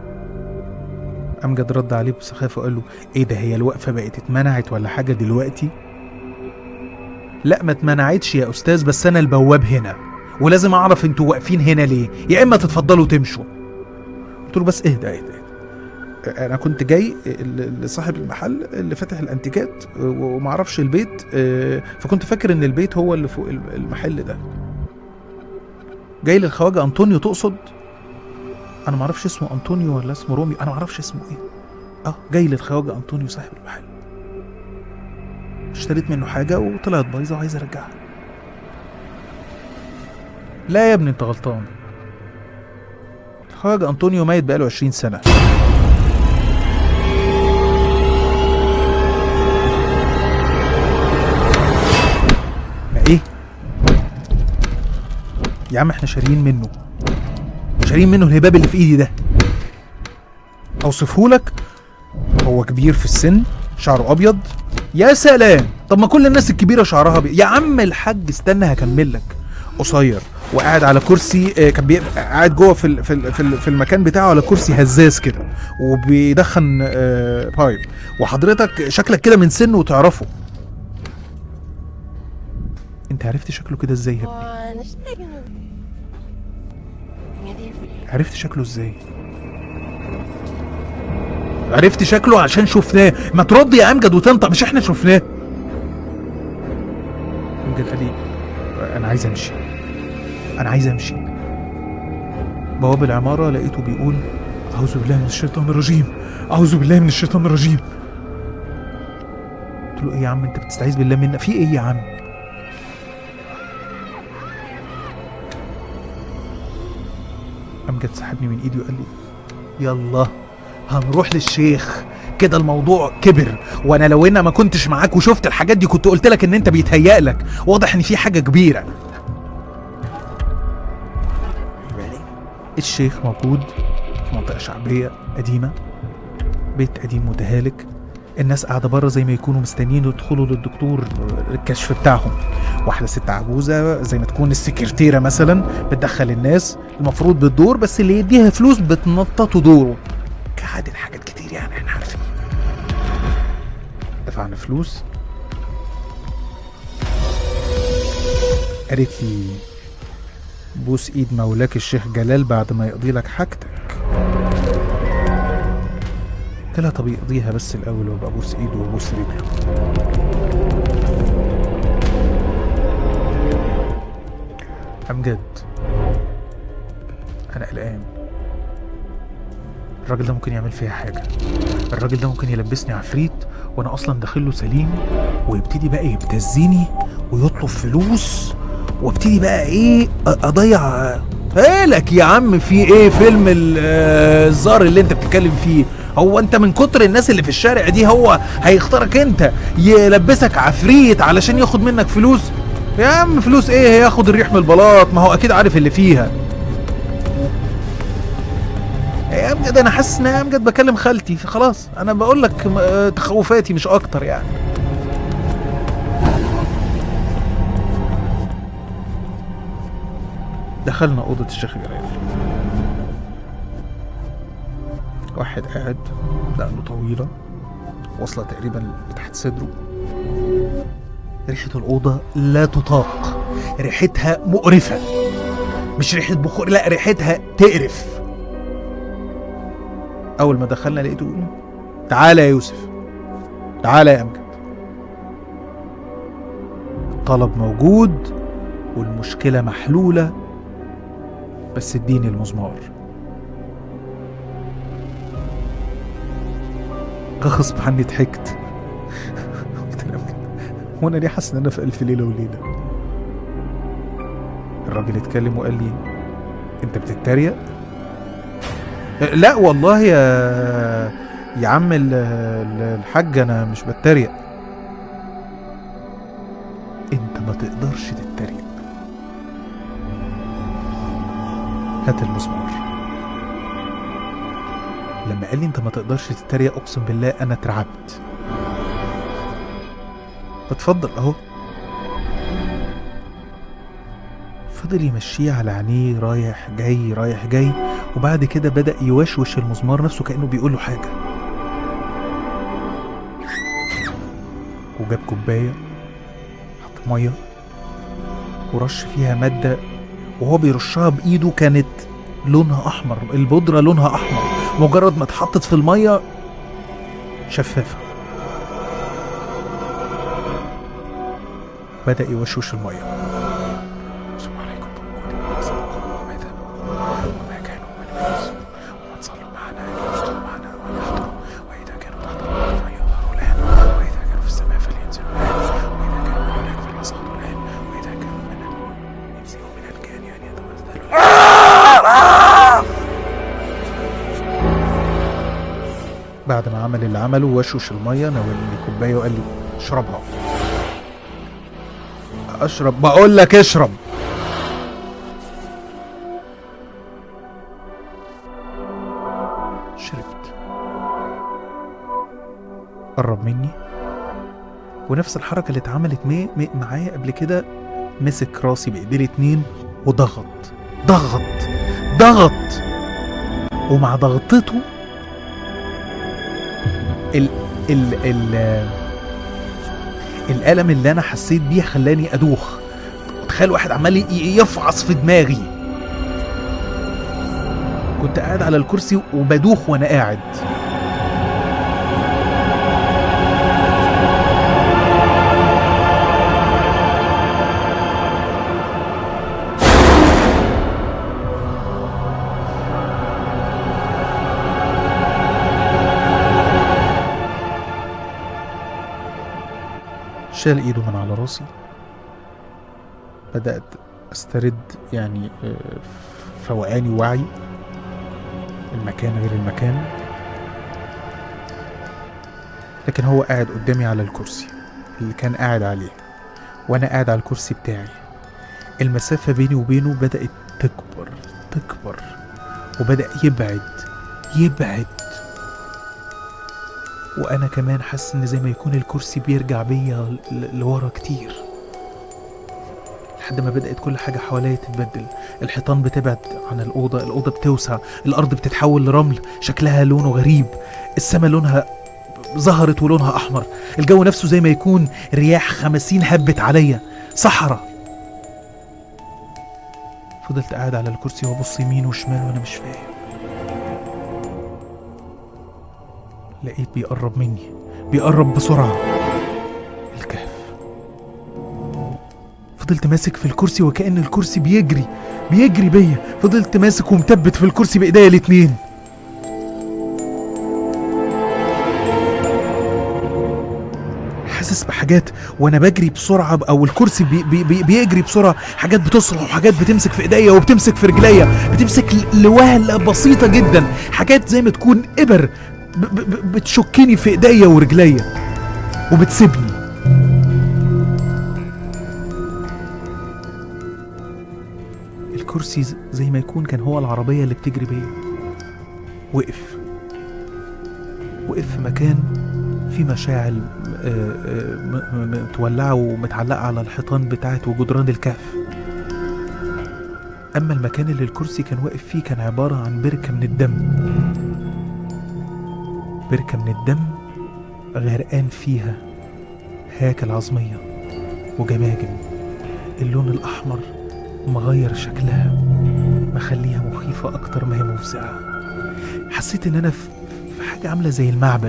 امجد رد عليه بسخافه وقال له ايه ده هي الوقفه بقت اتمنعت ولا حاجه دلوقتي لا ما اتمنعتش يا استاذ بس انا البواب هنا ولازم اعرف انتوا واقفين هنا ليه يا اما تتفضلوا تمشوا قلت له بس اهدى اهدى اهدى. انا كنت جاي ل- لصاحب المحل اللي فاتح الانتيكات ومعرفش البيت آه، فكنت فاكر ان البيت هو اللي فوق الم- المحل ده جاي للخواجه انطونيو تقصد انا معرفش اسمه انطونيو ولا اسمه روميو انا معرفش اسمه ايه اه جاي للخواجه انطونيو صاحب المحل اشتريت منه حاجه وطلعت بايظه وعايز ارجعها لا يا ابني انت غلطان الخواجه انطونيو ميت بقاله 20 سنه ما ايه يا عم احنا شاريين منه شاريين منه الهباب اللي في ايدي ده اوصفه لك هو كبير في السن شعره ابيض يا سلام طب ما كل الناس الكبيره شعرها ابيض يا عم الحاج استنى هكمل لك قصير وقاعد على كرسي آه، كان بيبقى قاعد جوه في ال- في ال- في ال- في المكان بتاعه على كرسي هزاز كده وبيدخن آه، بايب وحضرتك شكلك كده من سنه وتعرفه انت عرفت شكله كده ازاي يا ابني عرفت شكله ازاي عرفت شكله عشان شفناه ما ترد يا امجد وتنطق مش احنا شفناه امجد قال لي انا عايز امشي انا عايز امشي بواب العمارة لقيته بيقول أعوذ بالله من الشيطان الرجيم أعوذ بالله من الشيطان الرجيم قلت له إيه يا عم أنت بتستعيذ بالله منا في إيه يا عم امجد سحبني من ايدي وقال لي يلا هنروح للشيخ كده الموضوع كبر وانا لو انا ما كنتش معاك وشفت الحاجات دي كنت قلت لك ان انت بيتهيأ لك واضح ان في حاجه كبيره الشيخ موجود في منطقه شعبيه قديمه بيت قديم متهالك الناس قاعده بره زي ما يكونوا مستنيين يدخلوا للدكتور الكشف بتاعهم واحده ست عجوزه زي ما تكون السكرتيره مثلا بتدخل الناس المفروض بالدور بس اللي يديها فلوس بتنططوا دوره كعادة حاجات كتير يعني احنا عارفين دفعنا فلوس قالت لي بوس ايد مولاك الشيخ جلال بعد ما يقضي لك حاجتك قلت لها طب يقضيها بس الاول وابقى ابوس ايده وابوس رجله امجد انا قلقان الراجل ده ممكن يعمل فيها حاجه الراجل ده ممكن يلبسني عفريت وانا اصلا داخله سليم ويبتدي بقى يبتزني ويطلب فلوس وابتدي بقى ايه أ- اضيع مالك يا عم في ايه فيلم ال- آه، الزار اللي انت بتتكلم فيه هو انت من كتر الناس اللي في الشارع دي هو هيختارك انت يلبسك عفريت علشان ياخد منك فلوس يا عم فلوس ايه هياخد الريح من البلاط ما هو اكيد عارف اللي فيها يا امجد انا حاسس ان انا امجد بكلم خالتي خلاص انا بقول لك م- آه، تخوفاتي مش اكتر يعني دخلنا اوضه الشيخ جلال واحد قاعد دقنه طويله واصله تقريبا لتحت صدره ريحه الاوضه لا تطاق ريحتها مقرفه مش ريحه بخور لا ريحتها تقرف اول ما دخلنا لقيته يقول تعالى يا يوسف تعالى يا امجد الطلب موجود والمشكله محلوله بس اديني المزمار غصب عني ضحكت قلت له يا أمجد، هو انا ليه حاسس ان انا في الف ليله وليله الراجل اتكلم وقال لي انت بتتريق لا والله يا يا عم ال- ال- الحاج انا مش بتريق انت ما تقدرش تتريق هات المسمار لما قال لي انت ما تقدرش تتريق اقسم بالله انا اترعبت اتفضل اهو فضل يمشيه على عينيه رايح جاي رايح جاي وبعد كده بدأ يوشوش المزمار نفسه كأنه بيقول له حاجة وجاب كوباية حط مية ورش فيها مادة وهو بيرشها بإيده كانت لونها أحمر البودرة لونها أحمر مجرد ما اتحطت في المية شفافة بدأ يوشوش المية السلام عليكم وما سبقوا وما ذهبوا وما كانوا من الناس ومن صلوا معنا يصلوا معنا ويحضروا وإذا كانوا تحت الأرض فليظهروا الآن وإذا كانوا في السماء فلينزلوا الآن وإذا كانوا من هناك فليصعدوا الآن وإذا كانوا من ال- ينزلوا من الكان يعني يتوزلوا الآن بعد ما عمل اللي عمله وشوش المية ناولني كوباية وقال لي اشربها اشرب بقول لك اشرب شربت قرب مني ونفس الحركة اللي اتعملت مي- مي- معايا قبل كده مسك راسي بإيديه الاتنين وضغط ضغط ضغط ومع ضغطته ال ال ال الألم اللي أنا حسيت بيه خلاني أدوخ تخيل واحد عمال ي- يفعص في دماغي كنت قاعد على الكرسي وبدوخ وأنا قاعد شال ايده من على راسي بدأت استرد يعني آه، فوقاني وعي المكان غير المكان لكن هو قاعد قدامي على الكرسي اللي كان قاعد عليه وانا قاعد على الكرسي بتاعي المسافة بيني وبينه بدأت تكبر تكبر وبدأ يبعد يبعد وانا كمان حاسس ان زي ما يكون الكرسي بيرجع بيا ل- لورا كتير لحد ما بدأت كل حاجة حواليا تتبدل الحيطان بتبعد عن الأوضة الأوضة بتوسع الأرض بتتحول لرمل شكلها لونه غريب السماء لونها ظهرت ولونها أحمر الجو نفسه زي ما يكون رياح خمسين هبت عليا صحراء فضلت قاعد على الكرسي وابص يمين وشمال وانا مش فاهم لقيت بيقرب مني بيقرب بسرعة الكهف فضلت ماسك في الكرسي وكأن الكرسي بيجري بيجري بيا فضلت ماسك ومثبت في الكرسي بإيديا الاتنين حاسس بحاجات وانا بجري بسرعه او الكرسي بي بي بي بيجري بسرعه حاجات بتصرخ وحاجات بتمسك في ايديا وبتمسك في رجليا بتمسك ل- لوهله بسيطه جدا حاجات زي ما تكون ابر ب ب ب- بتشكني في ايديا ورجليا وبتسيبني الكرسي ز- زي ما يكون كان هو العربيه اللي بتجري بيا وقف وقف في مكان في مشاعل آه، آه، م- م- متولعة ومتعلقة على الحيطان بتاعت وجدران الكهف أما المكان اللي الكرسي كان واقف فيه كان عبارة عن بركة من الدم بركة من الدم غرقان فيها هياكل عظمية وجماجم اللون الأحمر مغير شكلها مخليها مخيفة أكتر ما هي مفزعة حسيت إن أنا في في حاجة عاملة زي المعبد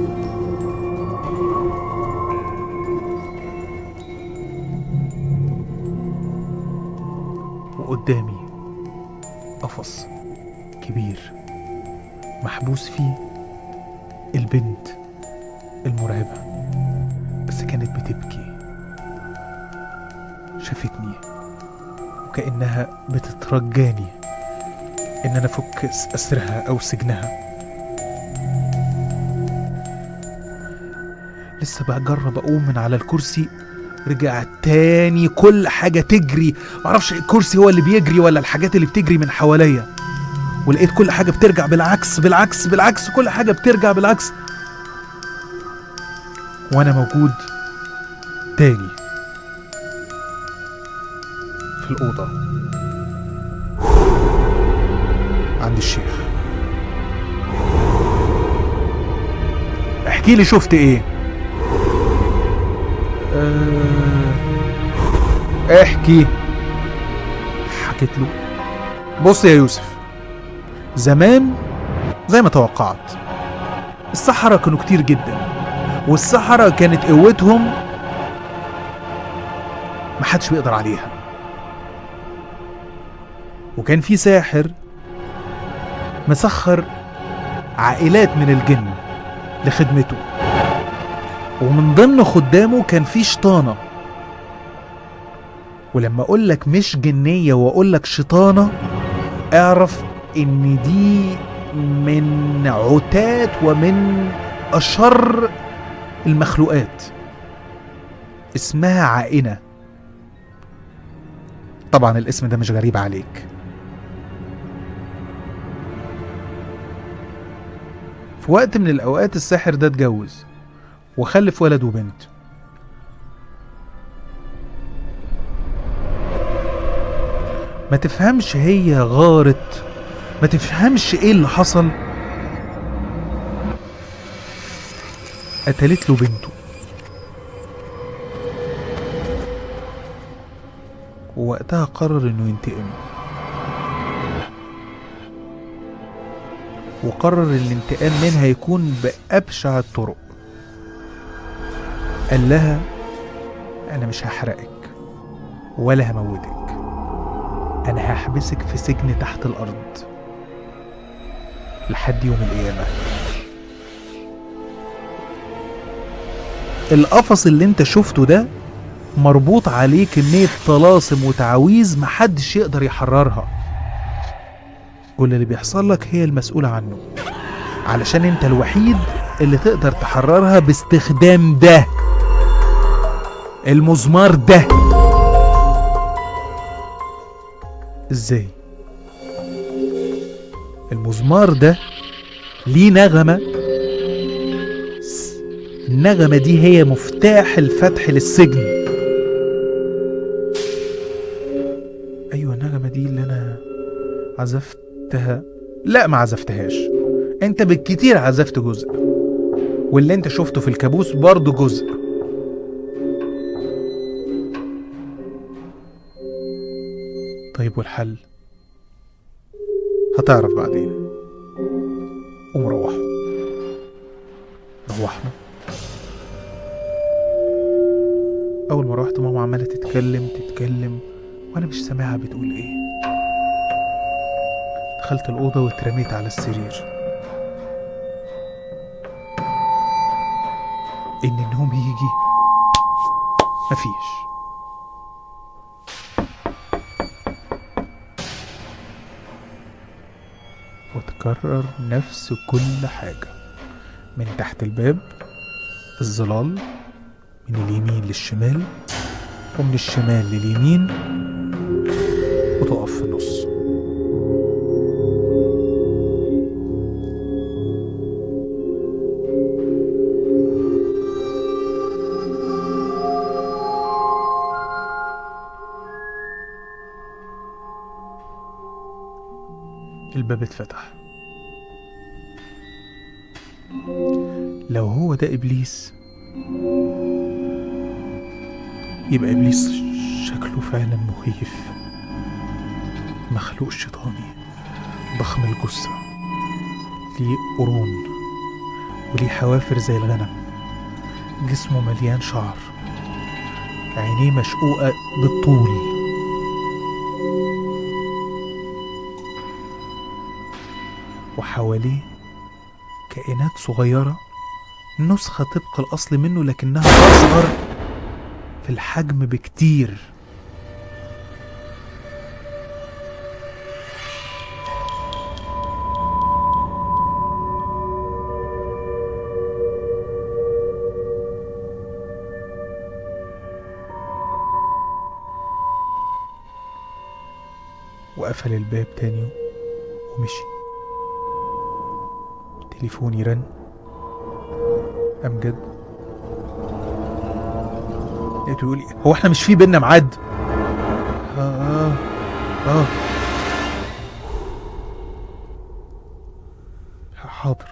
وقدامي قفص كبير محبوس فيه البنت المرعبة بس كانت بتبكي شافتني وكأنها بتترجاني إن أنا أفك أسرها أو سجنها لسه بجرب أقوم من على الكرسي رجع تاني كل حاجة تجري معرفش الكرسي هو اللي بيجري ولا الحاجات اللي بتجري من حواليا ولقيت كل حاجة بترجع بالعكس بالعكس بالعكس كل حاجة بترجع بالعكس وأنا موجود تاني في الأوضة عند الشيخ احكي لي شفت ايه أه... احكي حكيت له بص يا يوسف زمان زي ما توقعت السحرة كانوا كتير جدا والسحرة كانت قوتهم محدش بيقدر عليها وكان في ساحر مسخر عائلات من الجن لخدمته ومن ضمن خدامه كان في شيطانة ولما اقول لك مش جنية واقول لك شيطانة اعرف ان دي من عتات ومن اشر المخلوقات اسمها عائنة طبعا الاسم ده مش غريب عليك في وقت من الأوقات الساحر ده اتجوز وخلف ولد وبنت ما تفهمش هي غارت ما تفهمش ايه اللي حصل قتلت له بنته ووقتها قرر انه ينتقم وقرر الانتقام منها يكون بأبشع الطرق قال لها أنا مش هحرقك ولا هموتك أنا هحبسك في سجن تحت الأرض لحد يوم القيامة القفص اللي انت شفته ده مربوط عليه كمية طلاسم وتعاويذ محدش يقدر يحررها كل اللي بيحصل لك هي المسؤولة عنه علشان انت الوحيد اللي تقدر تحررها باستخدام ده المزمار ده ازاي المزمار ده ليه نغمة س- النغمة دي هي مفتاح الفتح للسجن ايوه النغمة دي اللي انا عزفتها لا ما عزفتهاش انت بالكتير عزفت جزء واللي انت شفته في الكابوس برضه جزء طيب والحل هتعرف بعدين قوم روحوا روحنا اول ما روحت ماما عماله تتكلم تتكلم وانا مش سامعها بتقول ايه دخلت الاوضه واترميت على السرير ان النوم يجي مفيش وتكرر نفس كل حاجة من تحت الباب الظلال من اليمين للشمال ومن الشمال لليمين وتقف في النص الباب اتفتح لو هو ده ابليس يبقى ابليس شكله فعلا مخيف مخلوق شيطاني ضخم الجثة ليه قرون وليه حوافر زي الغنم جسمه مليان شعر عينيه مشقوقة بالطول وحواليه كائنات صغيرة نسخة طبق الأصل منه لكنها أصغر في الحجم بكتير وقفل الباب تاني ومشي تليفوني رن امجد لقيته يقول لي هو احنا مش في بينا ميعاد اه اه اه حاضر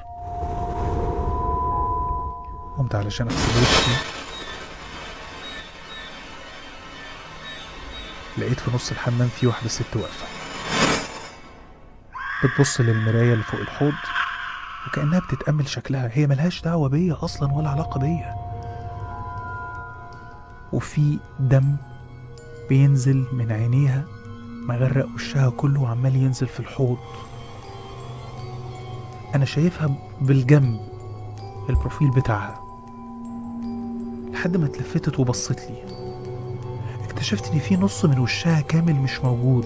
قمت علشان اغسل وشي لقيت في نص الحمام في واحدة ست واقفة بتبص للمراية اللي فوق الحوض وكأنها بتتأمل شكلها هي ملهاش دعوة بيا أصلا ولا علاقة بيا وفي دم بينزل من عينيها مغرق وشها كله وعمال ينزل في الحوض أنا شايفها بالجنب البروفيل بتاعها لحد ما اتلفتت وبصت لي اكتشفت ان في نص من وشها كامل مش موجود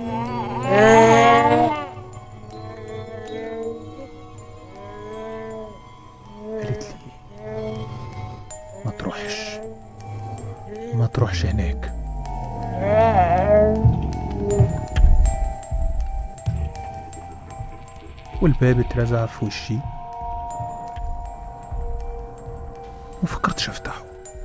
قالت لي ما تروحش ما تروحش هناك والباب اترزع في وشي مفكرتش افتحه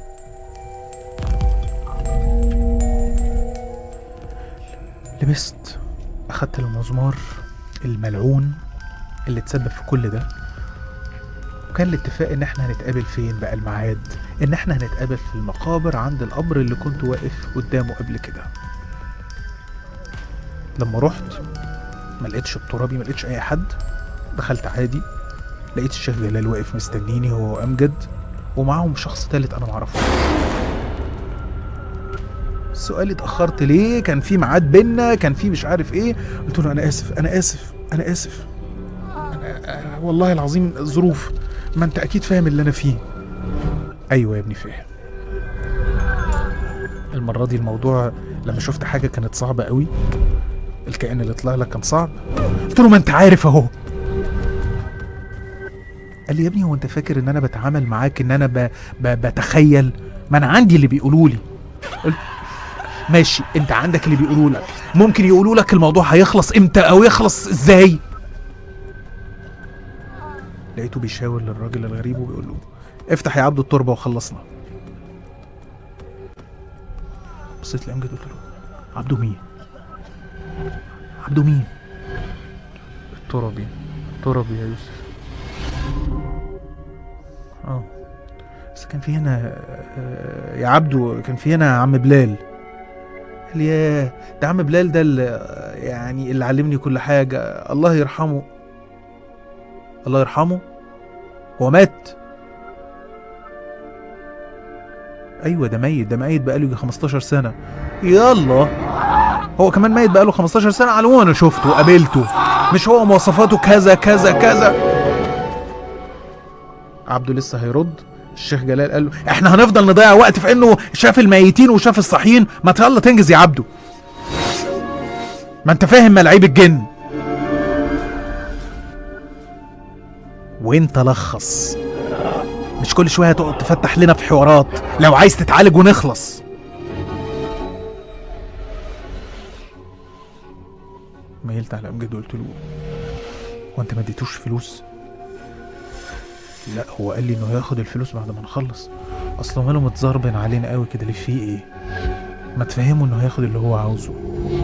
لبست اخدت المزمار الملعون اللي اتسبب في كل ده وكان الاتفاق ان احنا هنتقابل فين بقى الميعاد ان احنا هنتقابل في المقابر عند القبر اللي كنت واقف قدامه قبل كده لما رحت ما لقيتش الترابي ما لقيتش اي حد دخلت عادي لقيت الشيخ جلال واقف مستنيني هو وامجد ومعاهم شخص تالت انا معرفوش السؤال اتاخرت ليه كان في ميعاد بينا كان في مش عارف ايه قلت له انا اسف انا اسف انا اسف أنا أنا والله العظيم ظروف ما انت اكيد فاهم اللي انا فيه ايوه يا ابني فاهم المره دي الموضوع لما شفت حاجه كانت صعبه قوي الكائن اللي طلع لك كان صعب قلت له ما انت عارف اهو قال لي يا ابني هو انت فاكر ان انا بتعامل معاك ان انا ب... ب... بتخيل ما انا عندي اللي بيقولوا لي قلت ماشي انت عندك اللي بيقولوا لك ممكن يقولوا لك الموضوع هيخلص امتى او يخلص ازاي لقيته بيشاور للراجل الغريب وبيقول له افتح يا عبد التربه وخلصنا بصيت لامجد قلت له عبده مين عبده مين التربي التربي يا يوسف اه بس كان في هنا آه، يا عبده كان في هنا عم بلال قال لي ياه ده عم بلال ده اللي يعني اللي علمني كل حاجة الله يرحمه الله يرحمه هو مات ايوه ده ميت ده ميت بقاله يجي 15 سنة يلا هو كمان ميت بقاله 15 سنة على العموم انا شفته وقابلته مش هو مواصفاته كذا كذا كذا عبده لسه هيرد الشيخ جلال قال له احنا هنفضل نضيع وقت في انه شاف الميتين وشاف الصحيين ما يلا تنجز يا عبده ما انت فاهم ملاعيب الجن وانت لخص مش كل شويه تقعد تفتح لنا في حوارات لو عايز تتعالج ونخلص ميلت على امجد وقلت له هو انت ما اديتوش فلوس لا هو قال لي انه هياخد الفلوس بعد ما نخلص اصله ماله متزربن علينا قوي كده ليه فيه ايه ما تفهمه انه هياخد اللي هو عاوزه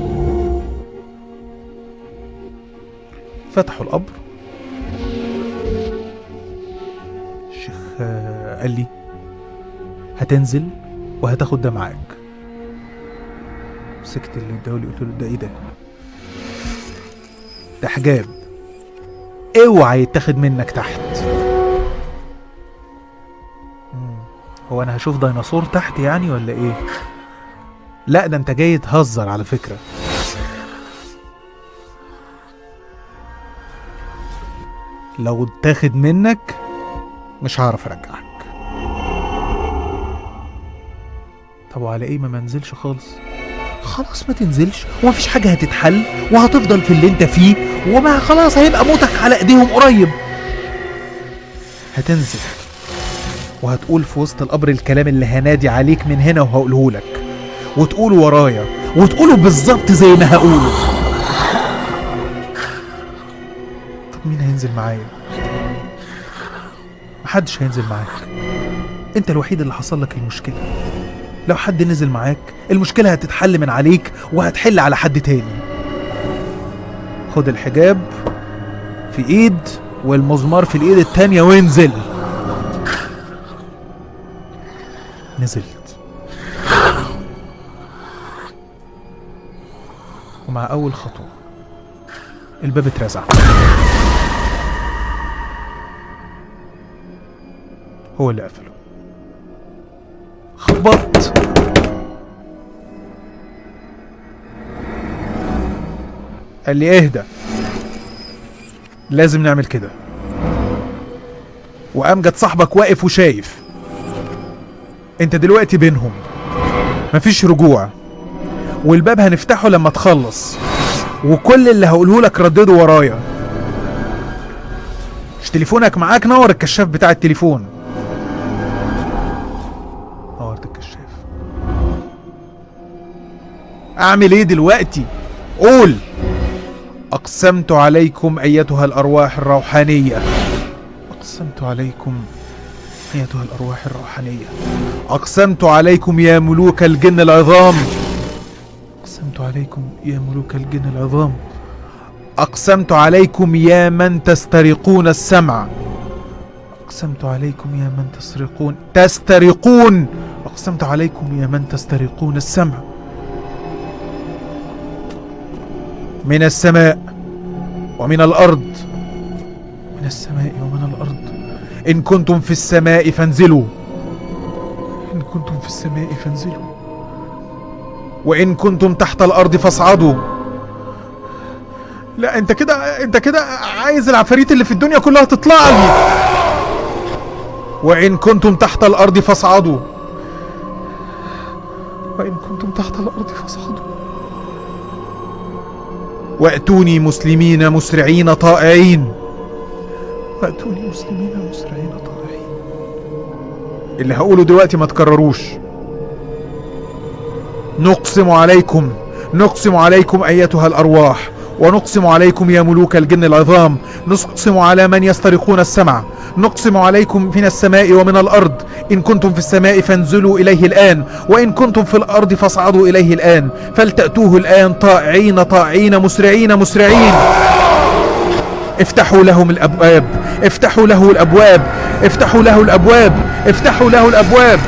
فتحوا القبر الشيخ آه، قال لي هتنزل وهتاخد ده معاك مسكت اللي اداهولي قلت له ده ايه ده ده حجاب اوعى يتاخد منك تحت مم. هو انا هشوف ديناصور تحت يعني ولا ايه لا ده انت جاي تهزر على فكرة لو اتاخد منك مش هعرف ارجعك طب وعلى ايه ما منزلش خالص خلاص ما تنزلش ومفيش حاجة هتتحل وهتفضل في اللي انت فيه وما خلاص هيبقى موتك على ايديهم قريب هتنزل وهتقول في وسط القبر الكلام اللي هنادي عليك من هنا وهقوله لك وتقوله ورايا وتقوله بالظبط زي ما هقوله طب مين هينزل معايا محدش هينزل معاك انت الوحيد اللي حصل لك المشكله لو حد نزل معاك المشكله هتتحل من عليك وهتحل على حد تاني خد الحجاب في ايد والمزمار في الايد التانية وانزل نزلت ومع أول خطوة الباب اترزع هو اللي قفله خبطت قال لي اهدى لازم نعمل كده وامجد صاحبك واقف وشايف انت دلوقتي بينهم مفيش رجوع والباب هنفتحه لما تخلص وكل اللي هقوله لك ردده ورايا مش تليفونك معاك نور الكشاف بتاع التليفون نورت الكشاف اعمل ايه دلوقتي قول اقسمت عليكم ايتها الارواح الروحانيه اقسمت عليكم ايتها الارواح الروحانيه اقسمت عليكم يا ملوك الجن العظام أقسمت عليكم يا ملوك الجن العظام أقسمت عليكم يا من تسترقون السمع أقسمت عليكم يا من تسرقون تسترقون أقسمت عليكم يا من تسترقون السمع من السماء ومن الأرض من السماء ومن الأرض إن كنتم في السماء فانزلوا إن كنتم في السماء فانزلوا وإن كنتم تحت الأرض فاصعدوا لا انت كده انت كده عايز العفاريت اللي في الدنيا كلها تطلع لي وإن كنتم تحت الأرض فاصعدوا وإن كنتم تحت الأرض فاصعدوا واتوني مسلمين مسرعين طائعين واتوني مسلمين مسرعين طائعين اللي هقوله دلوقتي ما تكرروش نقسم عليكم نقسم عليكم ايتها الارواح ونقسم عليكم يا ملوك الجن العظام نقسم على من يسترقون السمع نقسم عليكم من السماء ومن الارض ان كنتم في السماء فانزلوا اليه الان وان كنتم في الارض فاصعدوا اليه الان فلتاتوه الان طائعين طائعين مسرعين مسرعين افتحوا لهم الابواب افتحوا له الابواب افتحوا له الابواب افتحوا له الابواب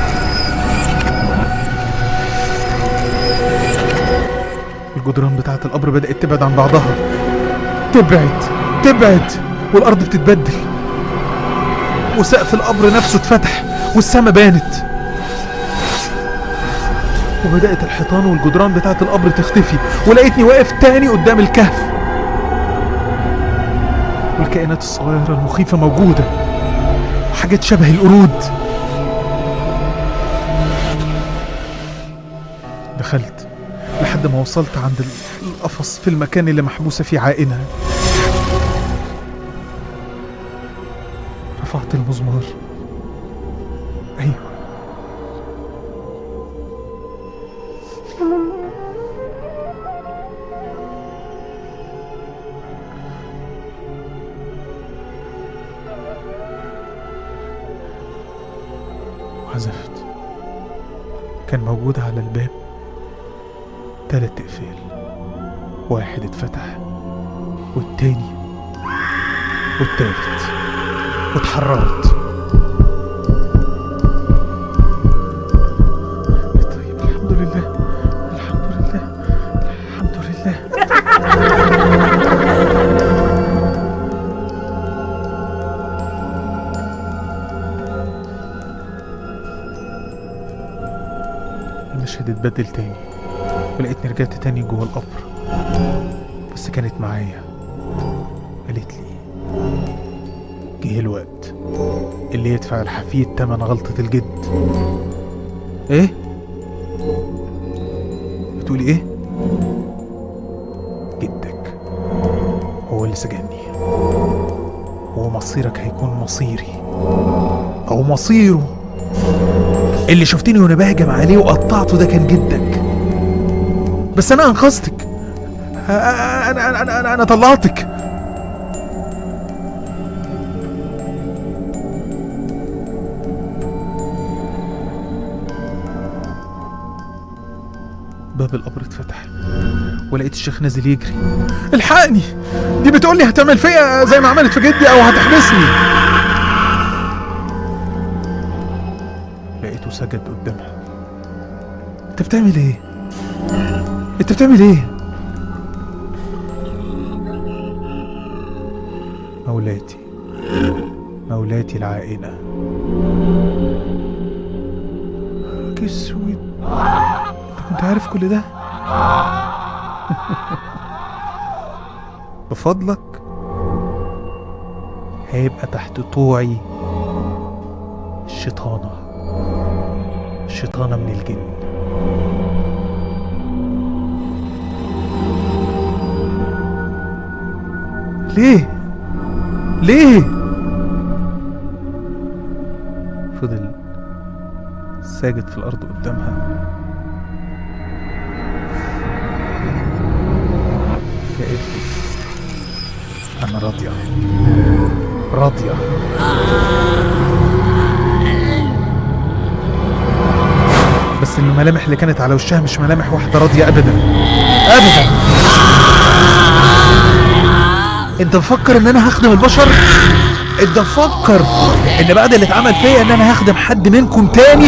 الجدران بتاعة القبر بدأت تبعد عن بعضها تبعد تبعد والأرض بتتبدل وسقف القبر نفسه اتفتح والسما بانت وبدأت الحيطان والجدران بتاعة القبر تختفي ولقيتني واقف تاني قدام الكهف والكائنات الصغيرة المخيفة موجودة وحاجات شبه القرود دخلت لحد ما وصلت عند ال- القفص في المكان اللي محبوسة فيه عائنة رفعت المزمار أيوه وعزفت كان موجود على الباب تلات اقفال واحد اتفتح والتاني والتالت واتحررت طيب الحمد لله الحمد لله الحمد لله المشهد اتبدل تاني ولقيتني رجعت تاني جوه القبر بس كانت معايا قالت لي جه الوقت اللي يدفع الحفيد تمن غلطة الجد ايه بتقولي ايه جدك هو اللي سجني ومصيرك هيكون مصيري او مصيره اللي شفتني وانا بهجم عليه وقطعته ده كان جدك بس انا انقذتك انا انا انا انا, أنا طلعتك باب القبر اتفتح ولقيت الشيخ نازل يجري الحقني دي بتقول لي هتعمل فيا زي ما عملت في جدي او هتحبسني لقيته سجد قدامها انت بتعمل ايه انت بتعمل ايه مولاتي مولاتي العائلة اسود انت كنت عارف كل ده بفضلك هيبقى تحت طوعي شيطانة شيطانة من الجن ليه ليه فضل ساجد في الارض قدامها قالت لي انا راضيه راضيه بس الملامح اللي كانت على وشها مش ملامح واحده راضيه ابدا ابدا انت مفكر ان انا هخدم البشر انت مفكر ان بعد اللي اتعمل فيا ان انا هخدم حد منكم تاني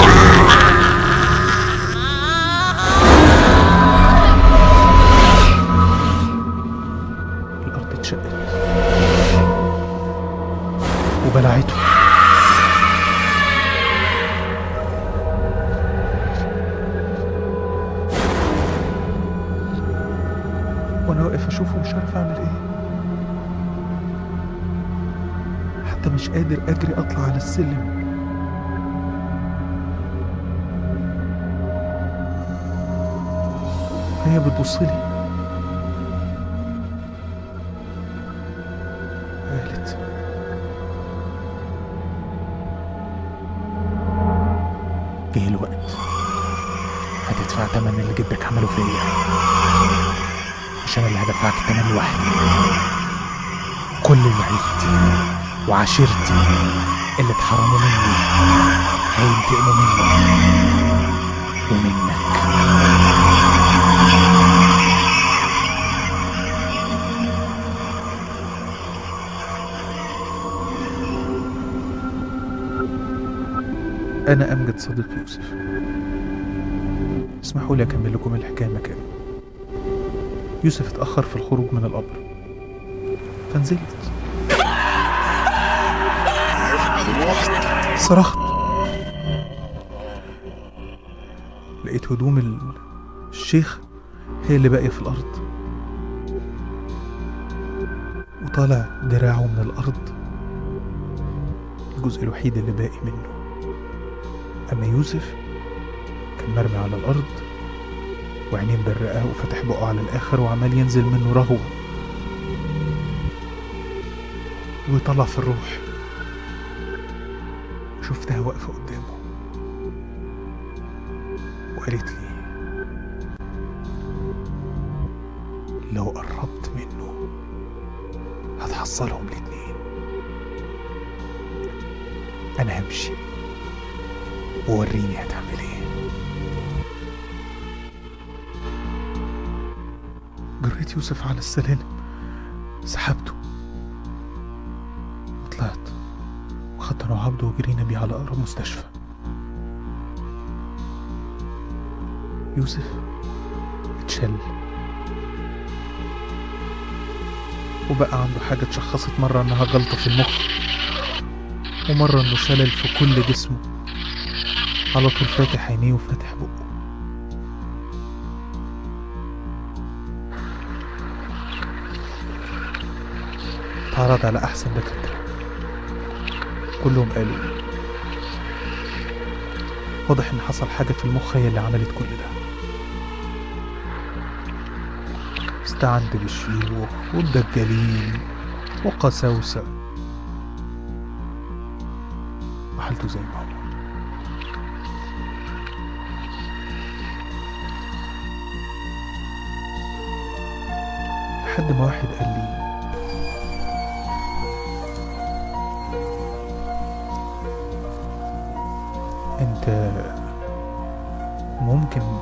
الارض اتشقت وبلعته وانا واقف اشوفه مش عارف اعمل ايه حتى مش قادر اجري اطلع على السلم هي بتبص لي جه الوقت هتدفع تمن اللي جدك عمله فيا مش انا اللي هدفعك التمن لوحدي كل اللي عيلتي وعشيرتي اللي اتحرموا مني هينتقموا مني ومنك أنا أمجد صديق يوسف اسمحوا لي أكمل لكم الحكاية مكاني يوسف اتأخر في الخروج من القبر فنزلت صرخت لقيت هدوم ال- الشيخ هي اللي باقية في الأرض وطالع دراعه من الأرض الجزء الوحيد اللي باقي منه أما يوسف كان مرمي على الأرض وعينيه مبرقة وفتح بقه على الآخر وعمال ينزل منه رهوة ويطلع في الروح شفتها واقفة قدامه وقالت لي لو قربت منه هتحصلهم الاتنين أنا همشي ووريني هتعمل ايه جريت يوسف على السلالم سحبته وطلعت وخدت انا وعبده وجرينا بيه على اقرب مستشفى يوسف اتشل وبقى عنده حاجة اتشخصت مرة انها جلطة في المخ ومرة انه شلل في كل جسمه على طول فاتح عينيه وفاتح بقه اتعرض على أحسن دكاترة كلهم قالوا واضح إن حصل حاجة في المخ هي اللي عملت كل ده استعنت بالشيوخ والدجالين وقساوسة وحالته زي ما هو لحد ما واحد قال لي انت ممكن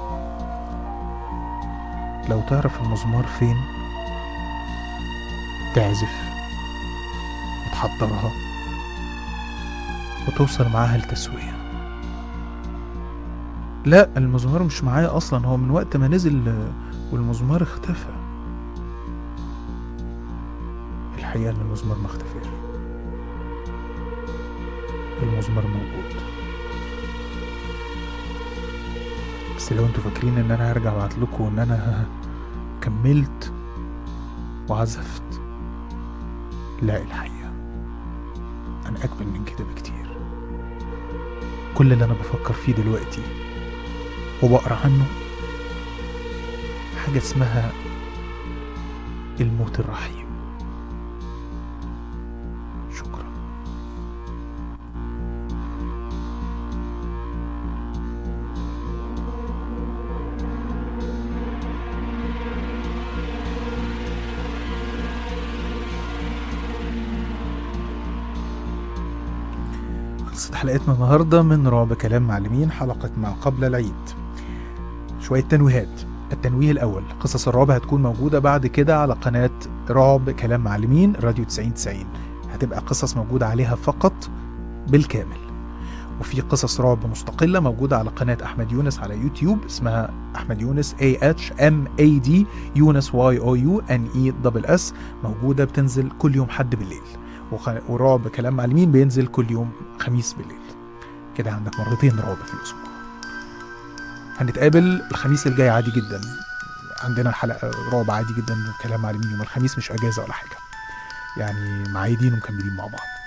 لو تعرف المزمار فين تعزف وتحضرها وتوصل معاها لتسوية لا المزمار مش معايا اصلا هو من وقت ما نزل آه، والمزمار اختفى الحقيقة ان المزمار ما اختفاش المزمار موجود بس لو انتوا فاكرين ان انا هرجع ابعت لكم ان انا كملت وعزفت لا الحقيقة انا اجمل من كده بكتير كل اللي انا بفكر فيه دلوقتي وبقرا عنه حاجة اسمها الموت الرحيم شكرا خلصت حلقتنا النهاردة من رعب كلام معلمين حلقة ما قبل العيد شوية تنويهات التنويه الأول قصص الرعب هتكون موجودة بعد كده على قناة رعب كلام معلمين راديو 9090 هتبقى قصص موجودة عليها فقط بالكامل وفي قصص رعب مستقلة موجودة على قناة أحمد يونس على يوتيوب اسمها أحمد يونس A H M A D يونس Y O U N E دبل S موجودة بتنزل كل يوم حد بالليل وخ- ورعب كلام معلمين بينزل كل يوم خميس بالليل كده عندك مرتين رعب في الأسبوع هنتقابل الخميس الجاي عادي جدا عندنا حلقة رعب عادي جدا كلام معلمين يوم الخميس مش أجازة ولا حاجة يعني معايدين ومكملين مع بعض